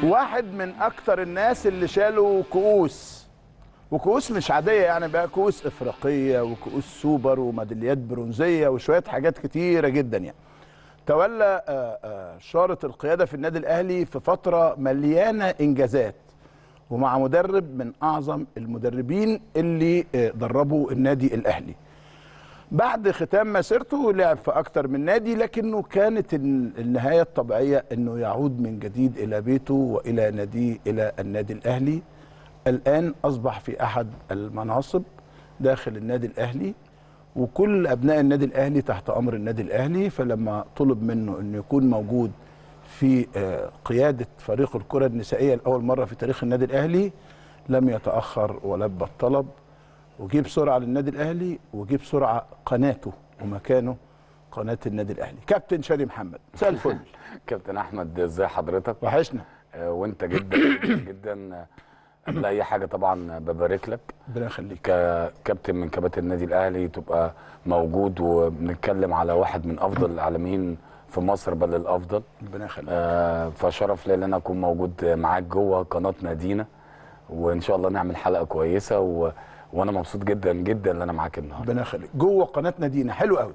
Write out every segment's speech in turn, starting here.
واحد من اكتر الناس اللي شالوا كؤوس وكؤوس مش عاديه يعني بقى كؤوس افريقيه وكؤوس سوبر وميداليات برونزيه وشويه حاجات كتيره جدا يعني تولى آه، آه، شارة القيادة في النادي الأهلي في فترة مليانة إنجازات ومع مدرب من أعظم المدربين اللي آه، دربوا النادي الأهلي بعد ختام مسيرته لعب في أكتر من نادي لكنه كانت الن- النهاية الطبيعية أنه يعود من جديد إلى بيته وإلى ناديه إلى النادي الأهلي الآن أصبح في أحد المناصب داخل النادي الأهلي وكل ابناء النادي الاهلي تحت امر النادي الاهلي فلما طلب منه انه يكون موجود في آه، قياده فريق الكره النسائيه لاول مره في تاريخ النادي الاهلي لم يتاخر ولبى الطلب وجه بسرعه للنادي الاهلي وجه بسرعه قناته ومكانه قناه النادي الاهلي كابتن شادي محمد مساء الفل كابتن احمد ازي حضرتك وحشنا آه، وانت جدا جدا جدا آه، قبل اي حاجه طبعا ببارك لك ربنا يخليك ككابتن من كباتن النادي الاهلي تبقى موجود وبنتكلم على واحد من افضل الاعلاميين في مصر بل الافضل ربنا يخليك آه، فشرف ليا ان انا اكون موجود معاك جوه قناه نادينا وان شاء الله نعمل حلقه كويسه و... وانا مبسوط جدا جدا ان انا معاك النهارده ربنا يخليك جوه قناه نادينا حلو قوي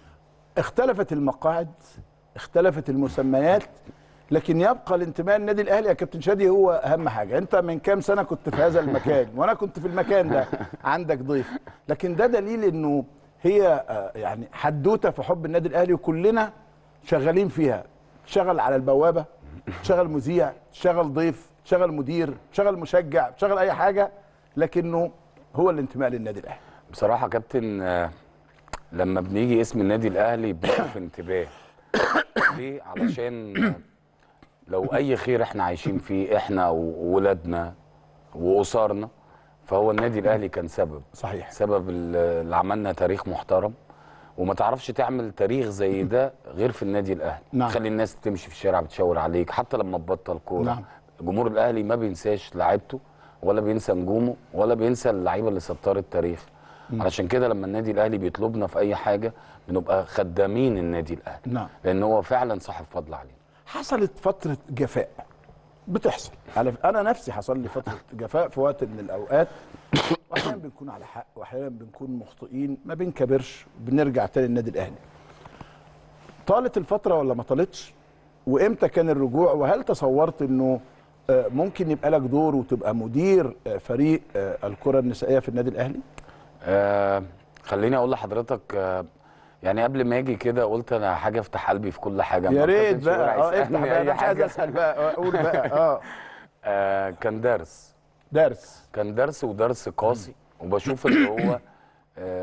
اختلفت المقاعد اختلفت المسميات لكن يبقى الانتماء للنادي الاهلي يا كابتن شادي هو اهم حاجه انت من كام سنه كنت في هذا المكان وانا كنت في المكان ده عندك ضيف لكن ده دليل انه هي آه، يعني حدوته في حب النادي الاهلي وكلنا شغالين فيها شغل على البوابه شغل مذيع شغل ضيف شغل مدير شغل مشجع شغل اي حاجه لكنه هو الانتماء للنادي الاهلي بصراحه يا كابتن آه، لما بنيجي اسم النادي الاهلي بنقف انتباه ليه علشان آه، لو اي خير احنا عايشين فيه احنا وولادنا واسرنا فهو النادي الاهلي كان سبب صحيح سبب ال- اللي عملنا تاريخ محترم وما تعرفش تعمل تاريخ زي ده غير في النادي الاهلي نعم. تخلي الناس تمشي في الشارع بتشاور عليك حتى لما تبطل كوره نعم. جمهور الاهلي ما بينساش لعيبته ولا بينسى نجومه ولا بينسى اللعيبه اللي سطرت التاريخ علشان كده لما النادي الاهلي بيطلبنا في اي حاجه بنبقى خدامين النادي الاهلي نعم لان هو فعلا صاحب فضل علينا حصلت فترة جفاء بتحصل على انا نفسي حصل لي فترة جفاء في وقت من الاوقات واحيانا بنكون على حق واحيانا بنكون مخطئين ما بنكبرش بنرجع تاني النادي الاهلي طالت الفترة ولا ما طالتش وامتى كان الرجوع وهل تصورت انه آه، ممكن يبقى لك دور وتبقى مدير آه، فريق آه، الكرة النسائية في النادي الاهلي آه خليني اقول لحضرتك آه يعني قبل ما اجي كده قلت انا حاجه افتح قلبي في كل حاجه يا ما ريت كانش يقول بقى اه هيسألني افتح بقى أي انا مش عايز حاجة. اسال بقى قول بقى اه آه كان درس درس كان درس ودرس قاسي وبشوف اللي هو آه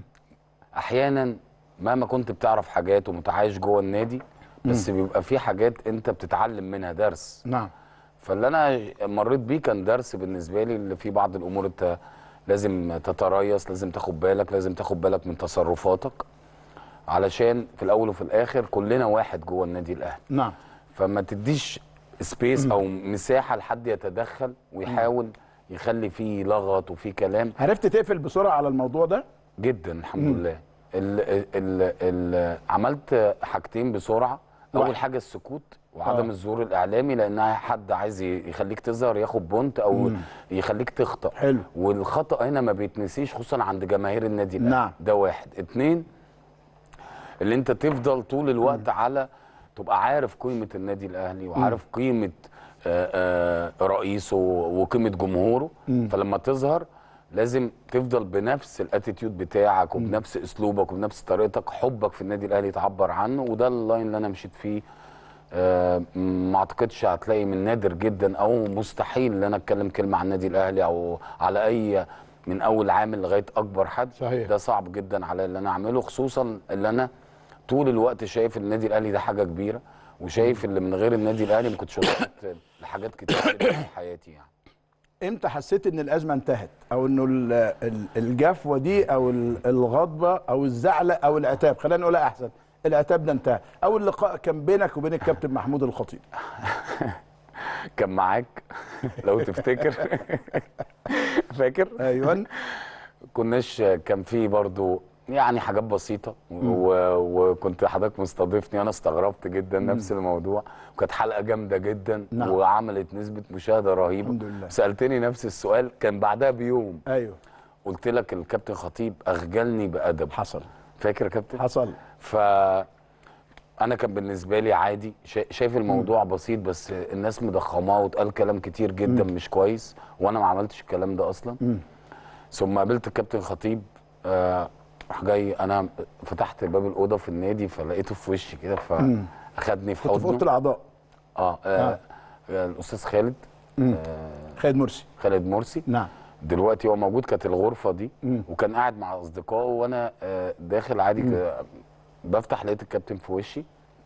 احيانا مهما كنت بتعرف حاجات ومتعايش جوه النادي بس بيبقى في حاجات انت بتتعلم منها درس نعم فاللي انا مريت بيه كان درس بالنسبه لي اللي في بعض الامور انت لازم تتريث لازم تاخد بالك لازم تاخد بالك من تصرفاتك علشان في الاول وفي الاخر كلنا واحد جوه النادي الاهلي نعم فما تديش سبيس او مساحه لحد يتدخل ويحاول يخلي فيه لغط وفيه كلام عرفت تقفل بسرعة على الموضوع ده جدا الحمد لله ال ال ال عملت حاجتين بسرعه واحد. اول حاجه السكوت وعدم آه. الظهور الاعلامي لان حد عايز ي- يخليك تظهر ياخد بونت او يخليك تخطأ حلو. والخطأ هنا ما بيتنسيش خصوصا عند جماهير النادي الاهلي نعم. ده واحد اتنين اللي انت تفضل طول الوقت على تبقى عارف قيمه النادي الاهلي وعارف قيمه آه، آه، رئيسه وقيمه جمهوره فلما تظهر لازم تفضل بنفس الاتيتيود بتاعك وبنفس اسلوبك وبنفس طريقتك حبك في النادي الاهلي تعبر عنه وده اللاين اللي انا مشيت فيه آه، ما اعتقدش هتلاقي من نادر جدا او مستحيل ان انا اتكلم كلمه عن النادي الاهلي او على اي من اول عامل لغايه اكبر حد صحيح. ده صعب جدا على اللي انا اعمله خصوصا اللي انا طول الوقت شايف النادي الاهلي ده حاجه كبيره وشايف اللي من غير النادي الاهلي ما كنتش وصلت لحاجات كتير جدا في حياتي يعني امتى حسيت ان الازمه انتهت او انه ال- ال- الجفوه دي او ال- الغضبه او الزعل او العتاب خلينا نقولها احسن العتاب ده انتهى او اللقاء كان بينك وبين الكابتن محمود الخطيب كان معاك لو تفتكر فاكر ايوه كناش كان في برضو يعني حاجات بسيطه و... وكنت حضرتك مستضيفني انا استغربت جدا نفس الموضوع وكانت حلقه جامده جدا نعم. وعملت نسبه مشاهده رهيبه الحمد لله. سالتني نفس السؤال كان بعدها بيوم ايوه قلت لك الكابتن خطيب اخجلني بادب حصل فاكر يا كابتن حصل ف انا كان بالنسبه لي عادي شا- شايف الموضوع بسيط بس الناس مضخماه واتقال كلام كتير جدا مش كويس وانا ما عملتش الكلام ده اصلا ثم قابلت الكابتن خطيب آه، راح جاي انا فتحت باب الاوضه في النادي فلقيته في وشي كده فاخدني في كنت في اوضه حضنه الاعضاء اه, آه, آه الاستاذ خالد خالد مرسي خالد مرسي نعم دلوقتي هو موجود كانت الغرفه دي وكان قاعد مع اصدقائه وانا آه، داخل عادي كده بفتح لقيت الكابتن في وشي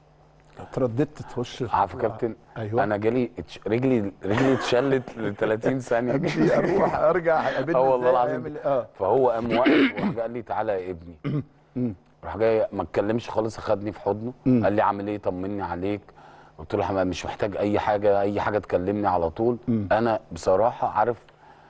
اترددت تخش عارف يا كابتن ايوه انا جالي اتش- رجلي رجلي اتشلت ل 30 ثانيه امشي اروح ارجع اقابلني اه والله إزاي، العظيم أعمل إيه؟ اه فهو قام واقف وراح قال لي تعالى يا ابني راح جاي ما اتكلمش خالص اخدني في حضنه قال لي عامل ايه طمني عليك قلت له حمام مش محتاج اي حاجه اي حاجه تكلمني على طول انا بصراحه عارف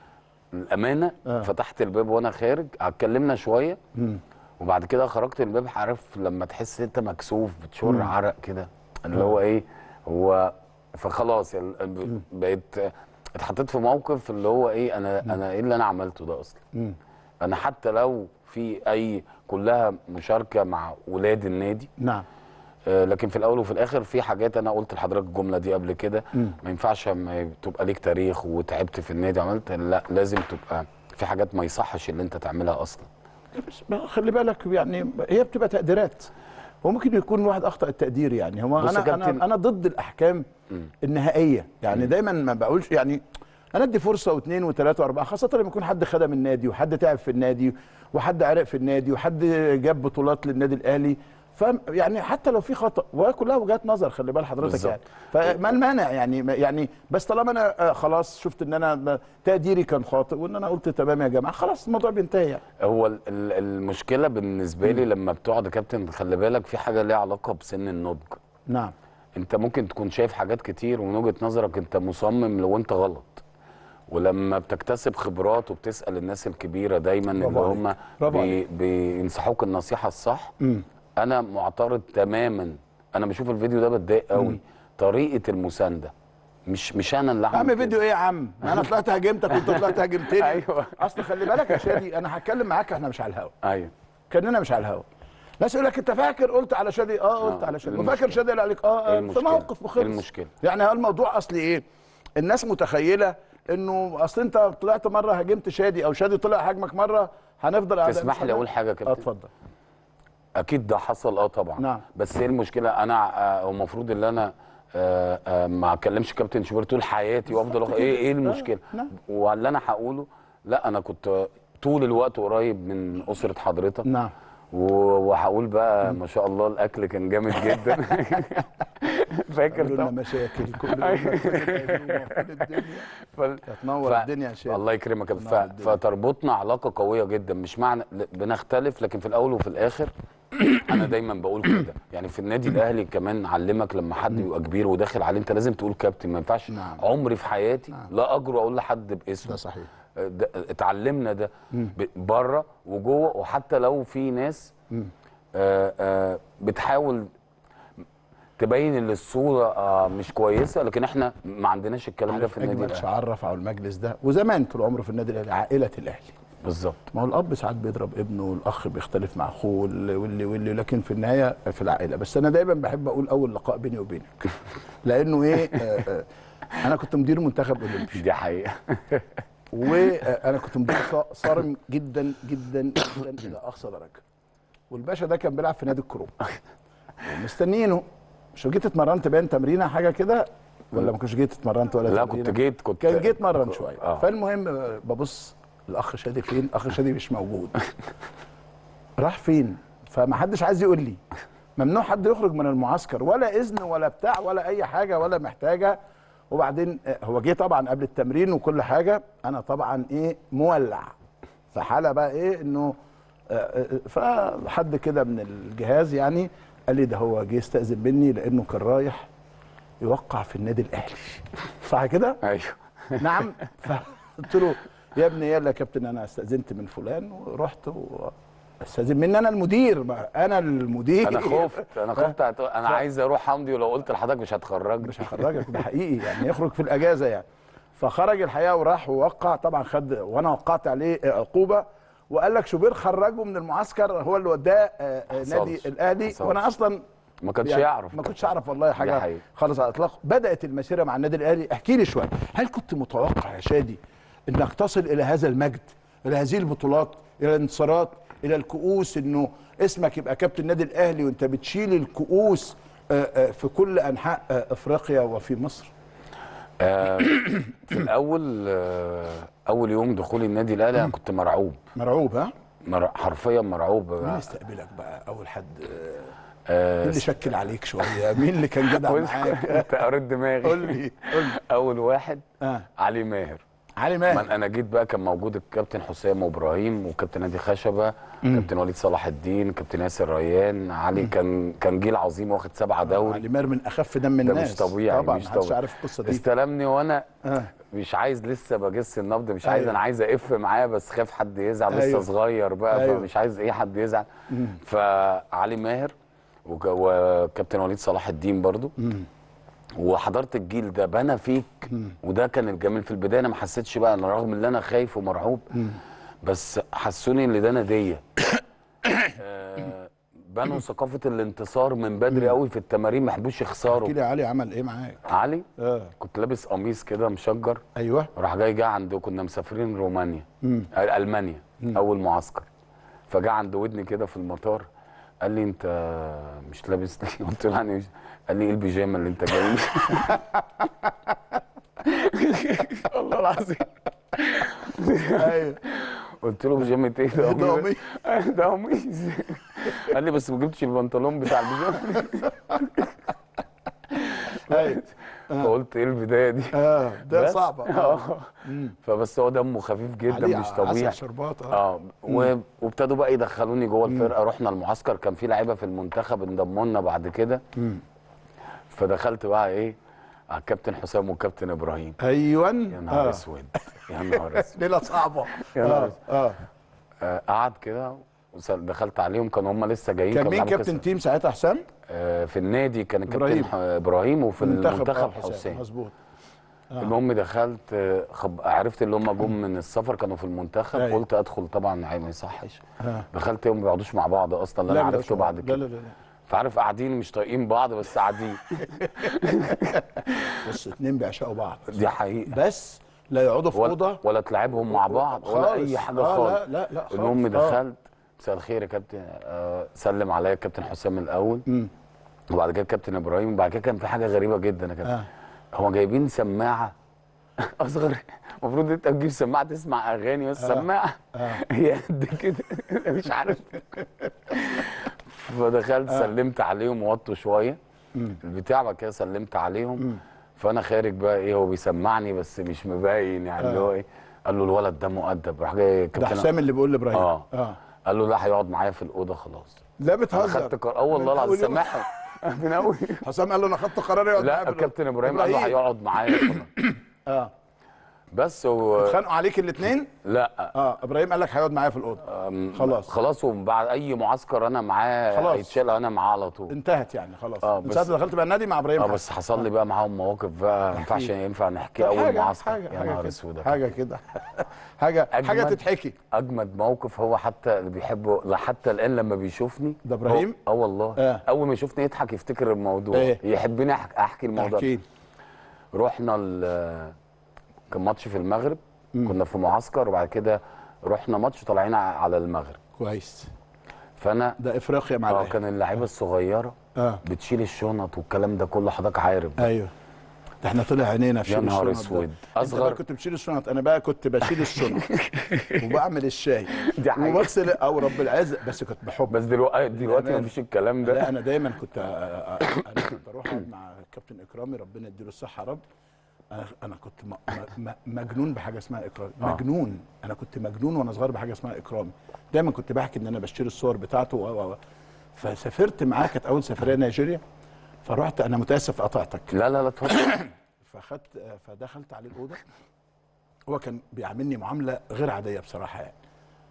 الامانه آه. فتحت الباب وانا خارج اتكلمنا شويه وبعد كده خرجت الباب عارف لما تحس انت مكسوف بتشر عرق كده اللي هو ايه هو فخلاص يعني ب- بقيت اتحطيت في موقف اللي هو ايه انا انا ايه اللي انا عملته ده اصلا انا حتى لو في اي كلها مشاركه مع ولاد النادي نعم آه، لكن في الاول وفي الاخر في حاجات انا قلت لحضرتك الجمله دي قبل كده ما ينفعش اما تبقى ليك تاريخ وتعبت في النادي عملت لا لازم تبقى في حاجات ما يصحش اللي انت تعملها اصلا بس ما خلي بالك يعني هي بتبقى تقديرات هو ممكن يكون واحد اخطا التقدير يعني هو بص يا انا انا كابتن. انا ضد الاحكام النهائيه يعني دايما ما بقولش يعني انا ادي فرصه واثنين وثلاثه واربعه خاصه لما يكون حد خدم النادي وحد تعب في النادي وحد عرق في النادي وحد جاب بطولات للنادي الاهلي ف يعني حتى لو في خطا وهي كلها وجهات نظر خلي بال حضرتك بالظبط. يعني فما المانع يعني ما- يعني بس طالما انا آه، خلاص شفت ان انا تقديري كان خاطئ وان انا قلت تمام يا جماعه خلاص الموضوع بينتهي يعني هو ال- ال- المشكله بالنسبه لي لما بتقعد يا كابتن خلي بالك في حاجه ليها علاقه بسن النضج نعم انت ممكن تكون شايف حاجات كتير ومن وجهه نظرك انت مصمم لو انت غلط ولما بتكتسب خبرات وبتسال الناس الكبيره دايما اللي برافو هم عليك. برافو بي عليك. بينصحوك النصيحه الصح انا معترض تماما انا بشوف الفيديو ده بتضايق قوي طريقه المسانده مش مش انا اللي يا عم اعمل فيديو كده. ايه يا عم؟ انا طلعت هاجمتك وانت طلعت هاجمتني أيوة. اصل خلي بالك يا شادي انا هتكلم معاك احنا مش على الهوا ايوه كاننا مش على الهوا ناس يقول لك انت فاكر قلت على شادي اه قلت آه، على شادي المشكلة. وفاكر شادي قال عليك اه إيه آه، في المشكلة؟ موقف وخلص إيه المشكلة؟ يعني هو الموضوع اصل ايه؟ الناس متخيله انه اصل انت طلعت مره هاجمت شادي او شادي طلع هاجمك مره هنفضل أعداء تسمح مش لي هنفضل- اقول حاجه يا اه كابتن اتفضل اكيد ده حصل اه طبعا نعم. بس ايه المشكله انا آه، هو المفروض ان انا آه، آه، ما اكلمش كابتن شوبير طول حياتي وافضل أخ... ايه ايه المشكله نعم. واللي انا هقوله لا انا كنت طول الوقت قريب من اسره حضرتك نعم و- وهقول بقى ما شاء الله الاكل كان جامد جدا فاكر قالوا لنا طبعا مشاكل كل يوم مشاكل الدنيا فال- هتنور الدنيا يا شادي الله يكرمك ف... نور الدنيا. فتربطنا علاقه قويه جدا مش معنى ل- بنختلف لكن في الاول وفي الاخر انا دايما بقول كده يعني في النادي الاهلي كمان علمك لما حد بيبقى كبير وداخل عليه انت لازم تقول كابتن ما ينفعش نعم. عمري في حياتي لا اجرؤ اقول لحد باسمه ده صحيح ده اتعلمنا ده بره وجوه وحتى لو في ناس آه آه بتحاول تبين ان الصوره آه مش كويسه لكن احنا ما عندناش الكلام ده عارف في النادي اجمل الاهلي شعار على المجلس ده وزمان طول عمره في النادي الاهلي عائله الاهلي بالظبط ما هو الاب ساعات بيضرب ابنه والاخ بيختلف مع اخوه واللي واللي واللي لكن في النهايه في العائله بس انا دايما بحب اقول اول لقاء بيني وبينك لانه ايه آه آه انا كنت مدير منتخب اولمبي دي حقيقه وانا كنت مدير صا- صارم جدا جدا جدا الى اقصى درجه والباشا ده كان بيلعب في نادي الكروم ومستنينه مش جيت اتمرنت باين تمرينه حاجه كده ولا ما كنتش جيت اتمرنت ولا لا تمرينة؟ كنت جيت كنت كان جيت اتمرن شويه آه. فالمهم آه، ببص الاخ شادي فين الاخ شادي مش موجود راح فين فما حدش عايز يقول لي ممنوع حد يخرج من المعسكر ولا اذن ولا بتاع ولا اي حاجه ولا محتاجه وبعدين آه، هو جه طبعا قبل التمرين وكل حاجه انا طبعا ايه مولع في حاله بقى ايه انه آه، آه، فحد كده من الجهاز يعني قال لي ده هو جه يستأذن مني لانه كان رايح يوقع في النادي الاهلي صح كده؟ ايوه نعم فقلت له يا ابني يلا يا كابتن انا استاذنت من فلان ورحت و... استاذن مني انا المدير ما انا المدير انا خفت انا خفت هت- انا عايز اروح حمدي ولو قلت لحضرتك مش هتخرجني مش هخرجك ده حقيقي يعني يخرج في الاجازه يعني فخرج الحقيقه وراح ووقع طبعا خد وانا وقعت عليه عقوبه وقال لك شوبير خرجه من المعسكر هو اللي وداه آه، آه، حصلش. نادي الاهلي حصلش. وانا اصلا ما كانش يعني يعرف ما كنتش اعرف والله دي حاجه حقيقة. خالص على الاطلاق بدات المسيره مع النادي الاهلي احكي لي شويه هل كنت متوقع يا شادي انك تصل الى هذا المجد الى هذه البطولات الى الانتصارات الى الكؤوس انه اسمك يبقى كابتن النادي الاهلي وانت بتشيل الكؤوس آه، آه، في كل انحاء آه، افريقيا وفي مصر آه، في الاول آه، اول يوم دخولي النادي الاهلي انا كنت مرعوب مرعوب ها مر- حرفيا مرعوب مين استقبلك بقى اول حد آه، آه، مين اللي شكل عليك شويه مين اللي كان جدع بص، معاك كنت قريت دماغي قول لي قول لي اول واحد اه علي ماهر علي من ماهر انا جيت بقى كان موجود الكابتن حسام وابراهيم وكابتن نادي خشبه كابتن وليد صلاح الدين كابتن ياسر ريان علي كان كان جيل عظيم واخد سبعه دوري علي ماهر من اخف دم ده الناس مش طبيعي طبعا مش محدش طبيعي عارف القصه دي استلمني وانا آه. مش عايز لسه بجس النبض مش عايز أيوة. انا عايز اقف معاه بس خايف حد يزعل لسه أيوة. صغير بقى أيوة. فمش عايز ايه حد يزعل فعلي ماهر وك- وكابتن وليد صلاح الدين برضو وحضرت الجيل ده بنى فيك وده كان الجميل في البدايه انا ما حسيتش بقى انا رغم ان انا خايف ومرعوب بس حسوني ان ده نديه آه، بنوا ثقافه الانتصار من بدري قوي في التمارين ما يحبوش يخسروا احكي لي علي عمل ايه معاك علي اه كنت لابس قميص كده مشجر ايوه راح جاي جه عند كنا مسافرين رومانيا آه، المانيا اول معسكر فجاء عند ودني كده في المطار قال لي انت مش لابس ليه؟ قلت له يعني مش قال لي ايه البيجامه اللي انت جاي والله العظيم ايوه قلت له بيجامه ايه ده ده قميص ده قميص قال لي بس ما جبتش البنطلون بتاع البيجامه ايوه فقلت ايه البدايه دي اه ده بس- صعبه آه. اه فبس هو دمه خفيف جدا علي مش عسل طبيعي شربات اه اه و- وابتدوا بقى يدخلوني جوه الفرقه رحنا المعسكر كان في لعيبه في المنتخب انضموا لنا بعد كده فدخلت بقى ايه على الكابتن حسام والكابتن ابراهيم ايوه يا نهار آه. اسود يا نهار اسود ليله صعبه يا نهار اه أسود. اه آه، قعد كده وسل- دخلت عليهم كانوا هم لسه جايين كان كانوا مين بيلعبوا كابتن كأس- تيم ساعتها حسام آه، في النادي كان الكابتن إبراهيم. ح- ابراهيم وفي المنتخب آه، حسام مظبوط المهم دخلت آه، خب... عرفت اللي هم جم من السفر كانوا في المنتخب أيوة. قلت ادخل طبعا عيب ما يصحش آه. دخلت يوم ما بيقعدوش مع بعض اصلا اللي لا انا لا عرفته لا بعد لا كده لا لا لا فعارف قاعدين مش طايقين بعض بس قاعدين بص اتنين بيعشقوا بعض دي حقيقه بس لا يقعدوا في ولا, اوضه ولا تلعبهم مع بعض ولا خالص. اي حاجه آه، خالص لا لا لا خالص. المهم آه. دخلت مساء الخير يا كابتن آه سلم عليا الكابتن حسام الاول مم. وبعد كده الكابتن ابراهيم وبعد كده كان في حاجه غريبه جدا يا كابتن آه. هو جايبين سماعه اصغر المفروض انت تجيب سماعه تسمع اغاني بس سماعه آه. هي قد كده مش عارف فدخلت سلمت عليهم وطوا شويه البتاع بعد كده سلمت عليهم فانا خارج بقى ايه هو بيسمعني بس مش مبين يعني اللي هو ايه قال له الولد ده مؤدب راح جاي ده كابتن حسام اللي بيقول لابراهيم اه اه قال له لا هيقعد معايا في الاوضه خلاص لا انا بتهزر خدت قرار اه والله من العظيم أول يوم. سامحهم من اول حسام قال له انا خدت قرار يقعد معايا لا في الكابتن ابراهيم قال له هيقعد معايا خلاص. اه بس هو اتخانقوا عليك الاثنين لا اه ابراهيم قال لك هيقعد معايا في الاوضه أم، خلاص. خلاص وبعد اي معسكر انا معاه خلاص. هيتشال انا معاه على طول انتهت يعني خلاص آه، من بس- ساعه ما دخلت بقى النادي مع ابراهيم اه حسن. بس حصل لي بقى معاهم مواقف بقى ما ينفعش ينفع نحكي اول حاجه معسكر حاجه يا حاجه نهار كده اسود يا حاجه كده حاجه حاجه أجمد. تتحكي اجمد موقف هو حتى اللي بيحبه لا حتى الان لما بيشوفني ده إبراهيم؟ هو- اه والله آه. اول ما يشوفني يضحك يفتكر الموضوع إيه؟ يحبني أحك- احكي الموضوع احكي لي. رحنا ال- كان ماتش في المغرب كنا في معسكر وبعد كده رحنا ماتش طالعين على المغرب كويس فانا ده افريقيا مع اه الاهلي كان اللعيبه الصغيره اه بتشيل الشنط والكلام ده كله حضرتك عارف ايوه ده احنا طلع عينينا في يا شيل نهار الشنط ده. اسود. انت بقى أصغر. كنت بتشيل الشنط انا بقى كنت بشيل الشنط وبعمل الشاي دي حقيقة. وبغسل او رب العزة بس كنت بحب بس دلوقتي دلوقتي للأمانة. مفيش الكلام لا ده انا دايما كنت آه، آه، آه، انا كنت اروح اقعد مع كابتن اكرامي ربنا يديله الصحه يا رب انا انا كنت م- م- م- مجنون بحاجه اسمها اكرامي آه. مجنون انا كنت مجنون وانا صغير بحاجه اسمها اكرامي دايما كنت بحكي ان انا بشتري الصور بتاعته و و و. فسافرت معاه كانت اول سفريه نيجيريا فرحت انا متاسف قطعتك لا لا لا اتفضل فخدت آه، فدخلت عليه الاوضه هو كان بيعاملني معامله غير عاديه بصراحه يعني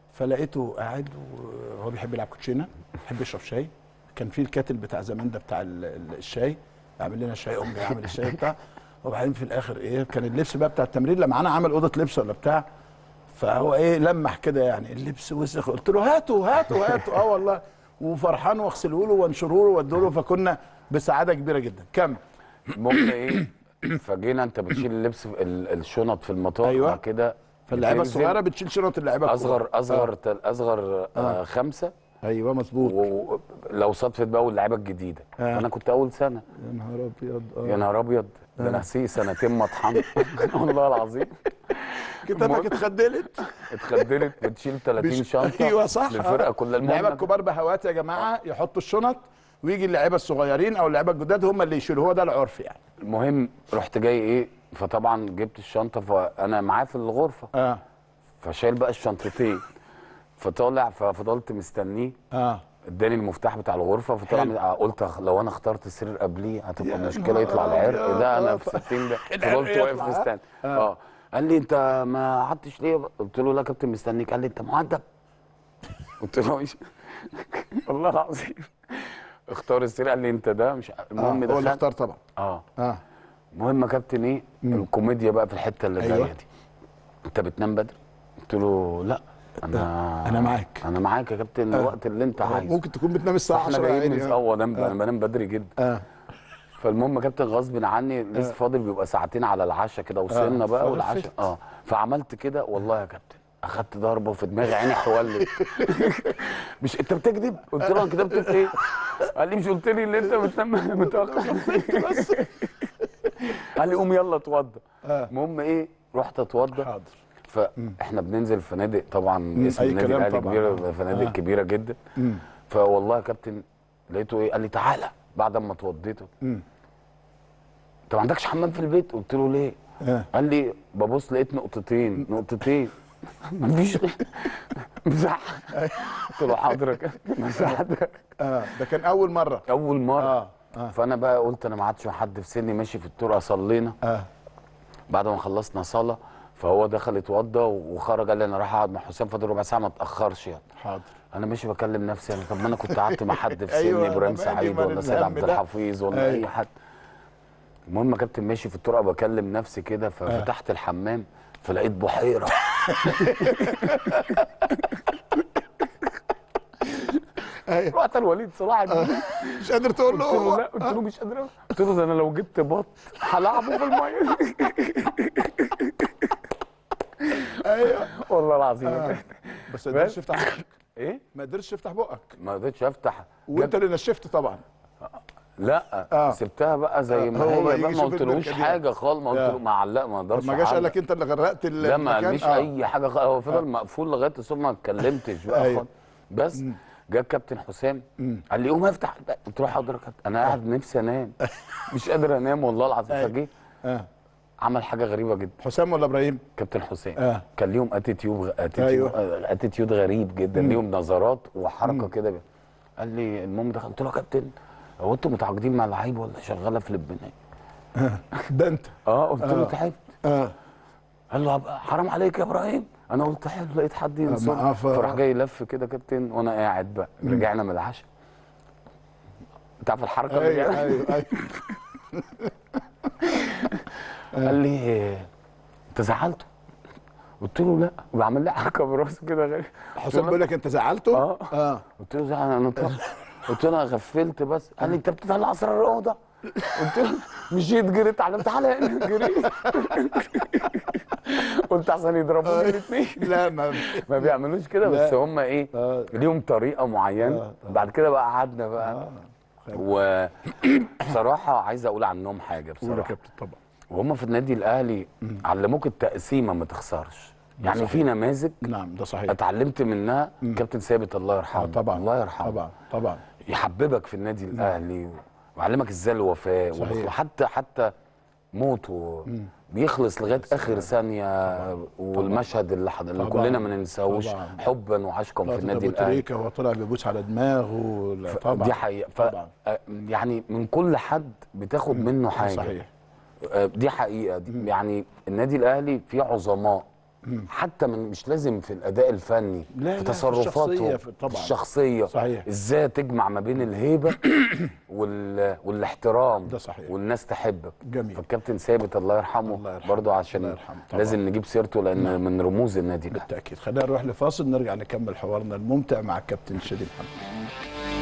فلقيته قاعد وهو بيحب يلعب كوتشينه بيحب يشرب شاي كان في الكاتل بتاع زمان ده بتاع ال- ال- الشاي يعمل لنا شاي امي يعمل الشاي بتاع وبعدين في الاخر ايه كان اللبس بقى بتاع التمرين لما معانا عمل اوضه لبس ولا بتاع فهو ايه لمح كده يعني اللبس وسخ قلت له هاته هاته هاته اه والله وفرحان واغسله له وانشره له وادوا له فكنا بسعاده كبيره جدا كمل المهم ايه فجينا انت بتشيل اللبس في ال- الشنط في المطار أيوة. وبعد كده فاللعيبه بتنزل. الصغيره بتشيل شنط اللعيبه الكبار. اصغر اصغر تل اصغر آه. خمسه ايوه مظبوط ولو صدفت بقى واللعيبه الجديده آه. فانا كنت اول سنه يا نهار ابيض يا اه نهار ابيض ده انا هسيق سنتين مطحن والله العظيم كتافك اتخدلت اتخدلت بتشيل 30 مش- شنطه ايوه صح للفرقه كلها اللعيبه المهم الكبار بهوات يا جماعه يحطوا الشنط ويجي اللعيبه الصغيرين او اللعيبه الجداد هم اللي يشيلوا هو ده العرف يعني المهم رحت جاي ايه فطبعا جبت الشنطه فانا معاه في الغرفه اه فشايل بقى الشنطتين فطالع ففضلت مستنيه اه اداني المفتاح بتاع الغرفه فطلع حلو. من- قلت أخ- لو انا اخترت السرير قبليه هتبقى يا مشكله يطلع نهار العرق أبيض. ده انا آه، في ف- 60 ده العرق فضلت واقف يطلع، مستني آه. اه قال لي انت ما قعدتش ليه قلت له لا يا كابتن مستنيك قال لي انت مؤدب قلت له مش والله العظيم اختار السرير قال لي انت ده مش ع- المهم آه. هو اللي دخلت اختار طبعا اه اه المهم يا كابتن ايه الكوميديا بقى في الحته اللي أيوة. جايه دي انت بتنام بدري قلت له لا انا أنا معاك. انا معاك يا كابتن الوقت اللي انت عايزه ممكن تكون بتنام الساعه احنا 10 يا جايين عيني من آه. اه انام آه. انا بنام بدري جدا اه فالمهم يا كابتن غصب عني لسه فاضل بيبقى ساعتين على العشاء كده وصلنا آه، بقى والعشاء فلفت. اه فعملت كده والله يا كابتن اخدت ضربه في دماغي عيني حولت مش انت بتكذب قلت له انا كدبت في ايه قال لي مش قلت لي ان انت بتنام متاخر قال لي قوم يلا اتوضى آه. المهم ايه رحت اتوضى حاضر فاحنا بننزل فنادق طبعا اسم أي النادي كلام الاهلي طبعاً. كبيره فنادق آه. كبيره جدا مم. فوالله يا كابتن لقيته ايه قال لي تعالى بعد ما اتوضيته مم. انت ما عندكش حمام في البيت قلت له ليه آه. قال لي ببص لقيت نقطتين نقطتين مفيش مساحه قلت له حاضر يا كابتن مساحه ده اه ده كان اول مره اول مره اه اه فانا بقى قلت انا ما عادش حد في سني ماشي في الطرقه صلينا اه بعد ما خلصنا صلاه فهو دخل اتوضى وخرج قال لي انا رايح اقعد مع حسام فاضل ربع ساعه ما اتاخرش يعني حاضر انا ماشي بكلم نفسي انا طب ما انا كنت قعدت مع حد في سني أيوة، ابراهيم طب أجي سعيد من ولا سيد الهم عبد ده. الحفيظ ولا أيوة. اي حد المهم يا كابتن ماشي في الطرقه بكلم نفسي كده ففتحت الحمام فلقيت بحيره ايوه رحت لوليد صلاح الدين مش قادر تقول قلت له له لا قلت له مش قادر أقول. قلت له ده انا لو جبت بط هلعبه في الميه ايوه والله العظيم يا كابتن. بس ما قدرتش تفتح بقك ايه ما قدرتش تفتح بقك ما قدرتش افتح وانت اللي نشفت طبعا لا آه. سبتها بقى زي ما هو هي بقى بقى يجي ما يشوف قلتلوش المركبية. حاجه خالص ما قلت آه. له معلق ما طب اقدرش ما جاش قال أعلق. لك انت اللي غرقت ال- لا ما المكان؟ قاليش آه. اي حاجه خالص هو فضل مقفول لغايه الصبح ما اتكلمتش بقى أيوة. خالص بس جه الكابتن حسام قال لي قوم افتح الباب قلت له حاضر يا كابتن انا قاعد نفسي انام مش قادر انام والله العظيم أيوة. فجه اه عمل حاجه غريبه جدا حسام ولا ابراهيم كابتن حسام آه. كان ليهم اتيتيود اتيتيود أيوة. اتيتيود غريب جدا ليهم نظرات وحركه كده قال لي المهم دخلت قلت له يا كابتن هو انتوا متعاقدين مع لعيب ولا شغاله في لبنان؟ ده انت اه قلت له تعبت اه قال له هبقى حرام عليك يا ابراهيم انا قلت حلو لقيت حد ينصر معاه ف- فراح جاي لف كده كابتن وانا قاعد بقى رجعنا من العشاء انت عارف الحركه اللي ايوه جاية؟ ايوه ايوه قال لي انت زعلته قلت له لا وعمل لي حركه براسه كده غير حسام بيقول لك انت زعلته اه اه قلت له زعل انا طلع قلت له انا غفلت بس قال لي انت بتطلع اسرار الاوضه قلت له مشيت جريت على تعالى هنا جريت قلت عشان يضربوني الاثنين لا ما ما بيعملوش كده بس لا. هم ايه آه. ليهم طريقه معينه آه، بعد كده بقى قعدنا بقى وبصراحه عايز اقول عنهم حاجه قول يا بصراحه كابتن طبعا وهم في النادي الاهلي علموك التقسيمه ما تخسرش يعني في نماذج نعم ده صحيح اتعلمت منها كابتن ثابت الله يرحمه آه طبعا الله يرحمه طبعا طبعا يحببك في النادي الاهلي ويعلمك ازاي الوفاء صحيح. والإخلاص. حتى حتى موته بيخلص لغايه اخر ثانيه والمشهد اللي, حد... اللي طبعاً. كلنا ما ننساهوش طبعا. حبا وعشقا في لقطة النادي ابو الاهلي تريكه وهو طلع بيبوس على دماغه لا، طبعا دي حقيقه ف... طبعا آه، يعني من كل حد بتاخد منه ده حاجه صحيح آه، دي حقيقه دي يعني النادي الاهلي فيه عظماء حتى من مش لازم في الاداء الفني لا، في لا، في تصرفاته الشخصية، في- طبعاً. في الشخصيه صحيح. ازاي تجمع ما بين الهيبه وال... والاحترام ده صحيح. والناس تحبك جميل. فالكابتن ثابت الله يرحمه, الله يرحمه. برضه عشان الله يرحمه طبعاً. لازم نجيب سيرته لان من رموز النادي الاهلي بالتاكيد خلينا نروح لفاصل نرجع نكمل حوارنا الممتع مع الكابتن شادي محمد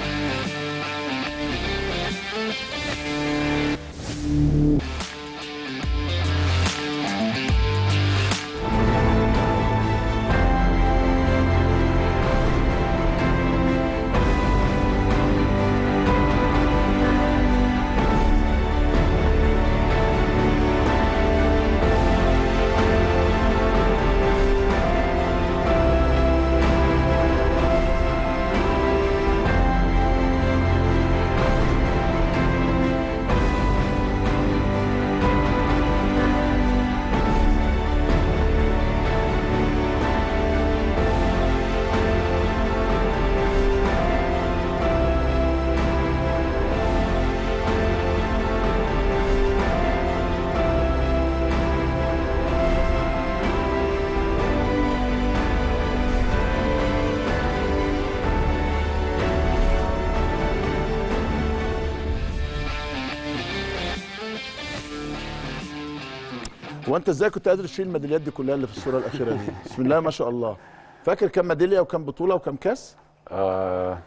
هو انت ازاي كنت قادر تشيل الميداليات دي كلها اللي في الصوره الاخيره دي بسم الله ما شاء الله فاكر كم ميداليه وكم بطوله وكم كاس آه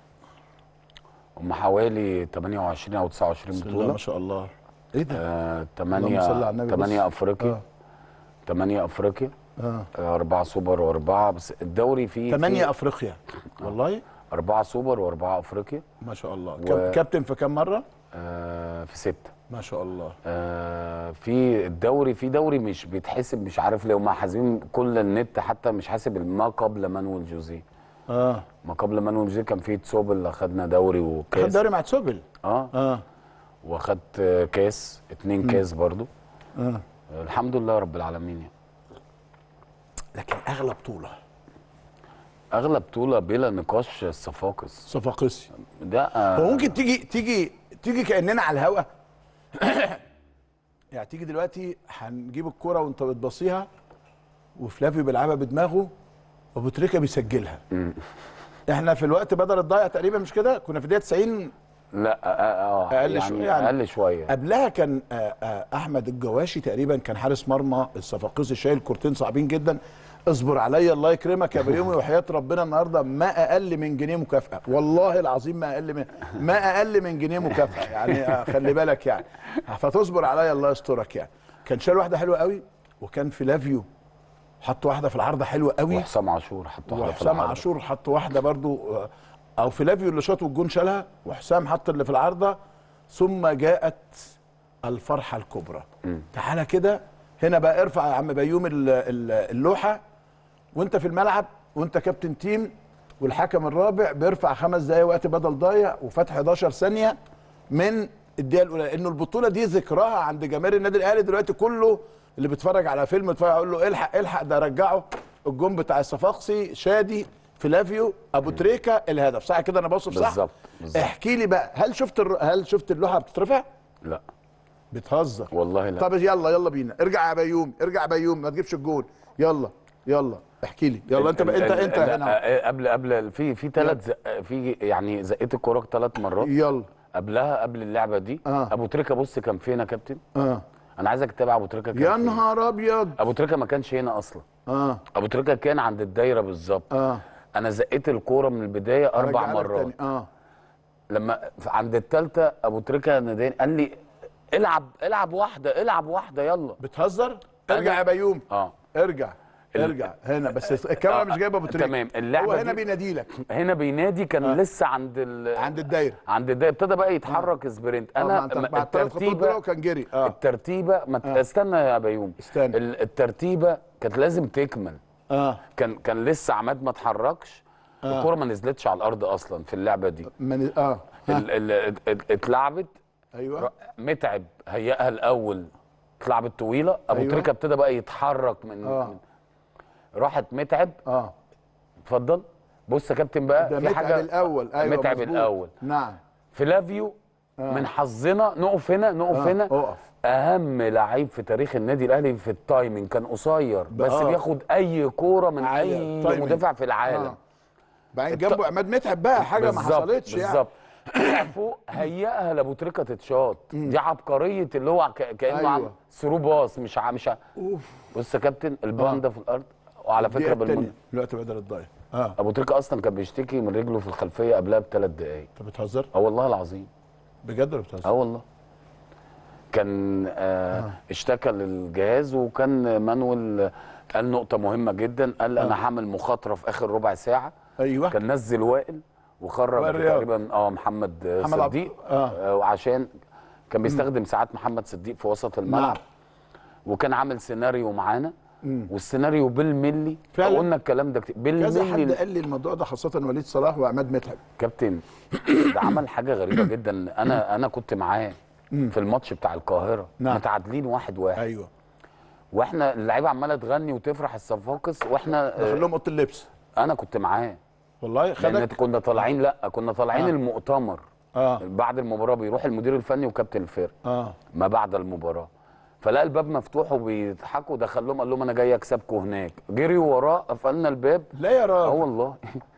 هم حوالي 28 او 29 بسم الله ما بطوله شاء الله ايه ده آه اللهم صل على 8 النبي. 8 بص. افريقيا آه. 8 افريقيا اه آه، أربعة سوبر وأربعة بس الدوري فيه ثمانية فيه افريقيا والله أربعة سوبر وأربعة أفريقيا ما شاء الله و- كاب- كابتن في كم مره آه في ستة ما شاء الله آه في الدوري في دوري مش بيتحسب مش عارف لو ما حاسبين كل النت حتى مش حاسب ما قبل مانويل جوزيه اه ما قبل مانويل جوزيه كان في تسوبل اللي خدنا دوري خد وكاس دوري مع تسوبل اه اه واخدت آه، كاس اتنين كاس برضو اه آه، الحمد لله رب العالمين يعني. لكن اغلى بطوله اغلى بطوله بلا نقاش الصفاقس صفاقسي ده آه هو ممكن تيجي تيجي تيجي كاننا على الهوا يعني تيجي دلوقتي هنجيب الكرة وانت بتبصيها وفلافيو بيلعبها بدماغه وابو تريكه بيسجلها احنا في الوقت بدل الضايع تقريبا مش كده كنا في الدقيقه 90 لا آه آه أقل يعني شوية يعني. اقل شويه قبلها كان آه، آه، احمد الجواشي تقريبا كان حارس مرمى الصفاقسي شايل كورتين صعبين جدا اصبر عليا الله يكرمك يا بيومي وحياه ربنا النهارده ما اقل من جنيه مكافاه والله العظيم ما اقل من ما اقل من جنيه مكافاه يعني آه، خلي بالك يعني فتصبر عليا الله يسترك يعني كان شايل واحده حلوه قوي وكان فلافيو حط واحده في العارضه حلوه قوي وحسام عاشور حط واحدة في وحسام العارضة. عاشور حط واحده برضو آه، او فلافيو اللي شاط والجون شالها وحسام حط اللي في العارضه ثم جاءت الفرحه الكبرى تعالى كده هنا بقى ارفع يا عم بيوم ال- ال- اللوحه وانت في الملعب وانت كابتن تيم والحكم الرابع بيرفع خمس دقايق وقت بدل ضايع وفتح 11 ثانيه من الدقيقه الاولى لانه البطوله دي ذكراها عند جماهير النادي الاهلي دلوقتي كله اللي بيتفرج على فيلم يتفرج يقول له الحق الحق ده رجعه الجون بتاع الصفاقسي شادي فلافيو ابو تريكه الهدف صح كده انا بوصف صح بالظبط، بالظبط. احكي لي بقى هل شفت الر... هل شفت اللوحه بتترفع لا بتهزر والله لا طب يلا يلا بينا ارجع يا بيوم ارجع يا بيوم ما تجيبش الجون يلا يلا احكي لي يلا انت ال- انت ال- انت ال- هنا آه، قبل قبل في في ثلاث زق في يعني زقيت الكوره ثلاث مرات يلا قبلها قبل اللعبه دي آه. ابو تريكه بص كان فين يا كابتن اه انا عايزك تتابع ابو تريكه كان يا فين. نهار ابيض ابو تريكه ما كانش هنا اصلا اه ابو تريكه كان عند الدايره بالظبط اه انا زقيت الكوره من البدايه اربع أرجع لك مرات تاني. اه لما عند الثالثه ابو تريكه ناداني قال لي العب العب واحده العب واحده يلا بتهزر ارجع أنا- يا بيوم اه ارجع ال- ارجع هنا بس الكاميرا آه، مش جايبه ابو تريكه تمام، اللعبة هو هنا دي- بينادي لك هنا بينادي كان آه. لسه عند ال... عند الدايره عند الدايره ابتدى بى يتحرك سبرنت انا انا مع الثلاث خطوط دول الترتيبه وكان جري اه الترتيبه ما ت- آه. استنى يا بيوم استنى. ال- الترتيبه كانت لازم تكمل اه كان كان لسه عماد ما اتحركش آه. الكوره ما نزلتش على الارض اصلا في اللعبه دي من اه ها. ال- ال- ات- ات- اتلعبت ايوه متعب هيئها الاول اتلعبت طويله ابو أيوة. تريكه ابتدى بقى يتحرك من, آه. من راحت متعب اه اتفضل بص يا كابتن بقى ده في متعب حاجه الاول ايوه متعب مظبوط. الاول نعم فلافيو من حظنا نقف هنا نقف آه، هنا اقف. اهم لعيب في تاريخ النادي الاهلي في التايمنج كان قصير بس آه. بياخد اي كوره من عالية، اي تايمينج. مدافع في العالم آه. بعدين جنبه عماد متعب بقى حاجه ما بالظبط، حصلتش يعني بالظبط طلع فوق هيئها لابو تريكه تتشاط دي عبقريه اللي هو ك- كانه أيوة. أيوة. ثرو باص مش ع... مش ع... بص يا كابتن الباندا في الارض وعلى الدقيقة فكره التانية، بالمن... دلوقتي بدل الضايع اه ابو تريكه اصلا كان بيشتكي من رجله في الخلفيه قبلها بثلاث دقائق انت بتهزر اه والله العظيم بجد ولا بتهزر اه والله كان آه اشتكى للجهاز وكان مانويل قال نقطة مهمة جدا قال أنا هعمل مخاطرة في آخر ربع ساعة ايوه كان نزل وائل وخرج وائل رياض. تقريبا اه محمد, آه، محمد عبد- صديق آه. آه. وعشان كان بيستخدم ساعات محمد صديق في وسط الملعب نعم. وكان عامل سيناريو معانا والسيناريو بالملي فعلا. قلنا الكلام ده كتير كذا حد بالملي قال لي الموضوع ده خاصه وليد صلاح وعماد متعب كابتن ده عمل حاجه غريبه جدا انا انا كنت معاه في الماتش بتاع القاهره نعم. متعادلين واحد واحد ايوه واحنا اللعيبه عماله تغني وتفرح الصفاقس واحنا دخل آه لهم اوضه اللبس انا كنت معاه والله لان خدك كنا طالعين لا كنا طالعين آه. آه. المؤتمر اه بعد المباراه بيروح المدير الفني وكابتن الفرق اه ما بعد المباراه فلقى الباب مفتوح وبيضحكوا دخل لهم قال لهم انا جاي اكسبكم هناك جري وراه قفلنا الباب لا يا اه راجل والله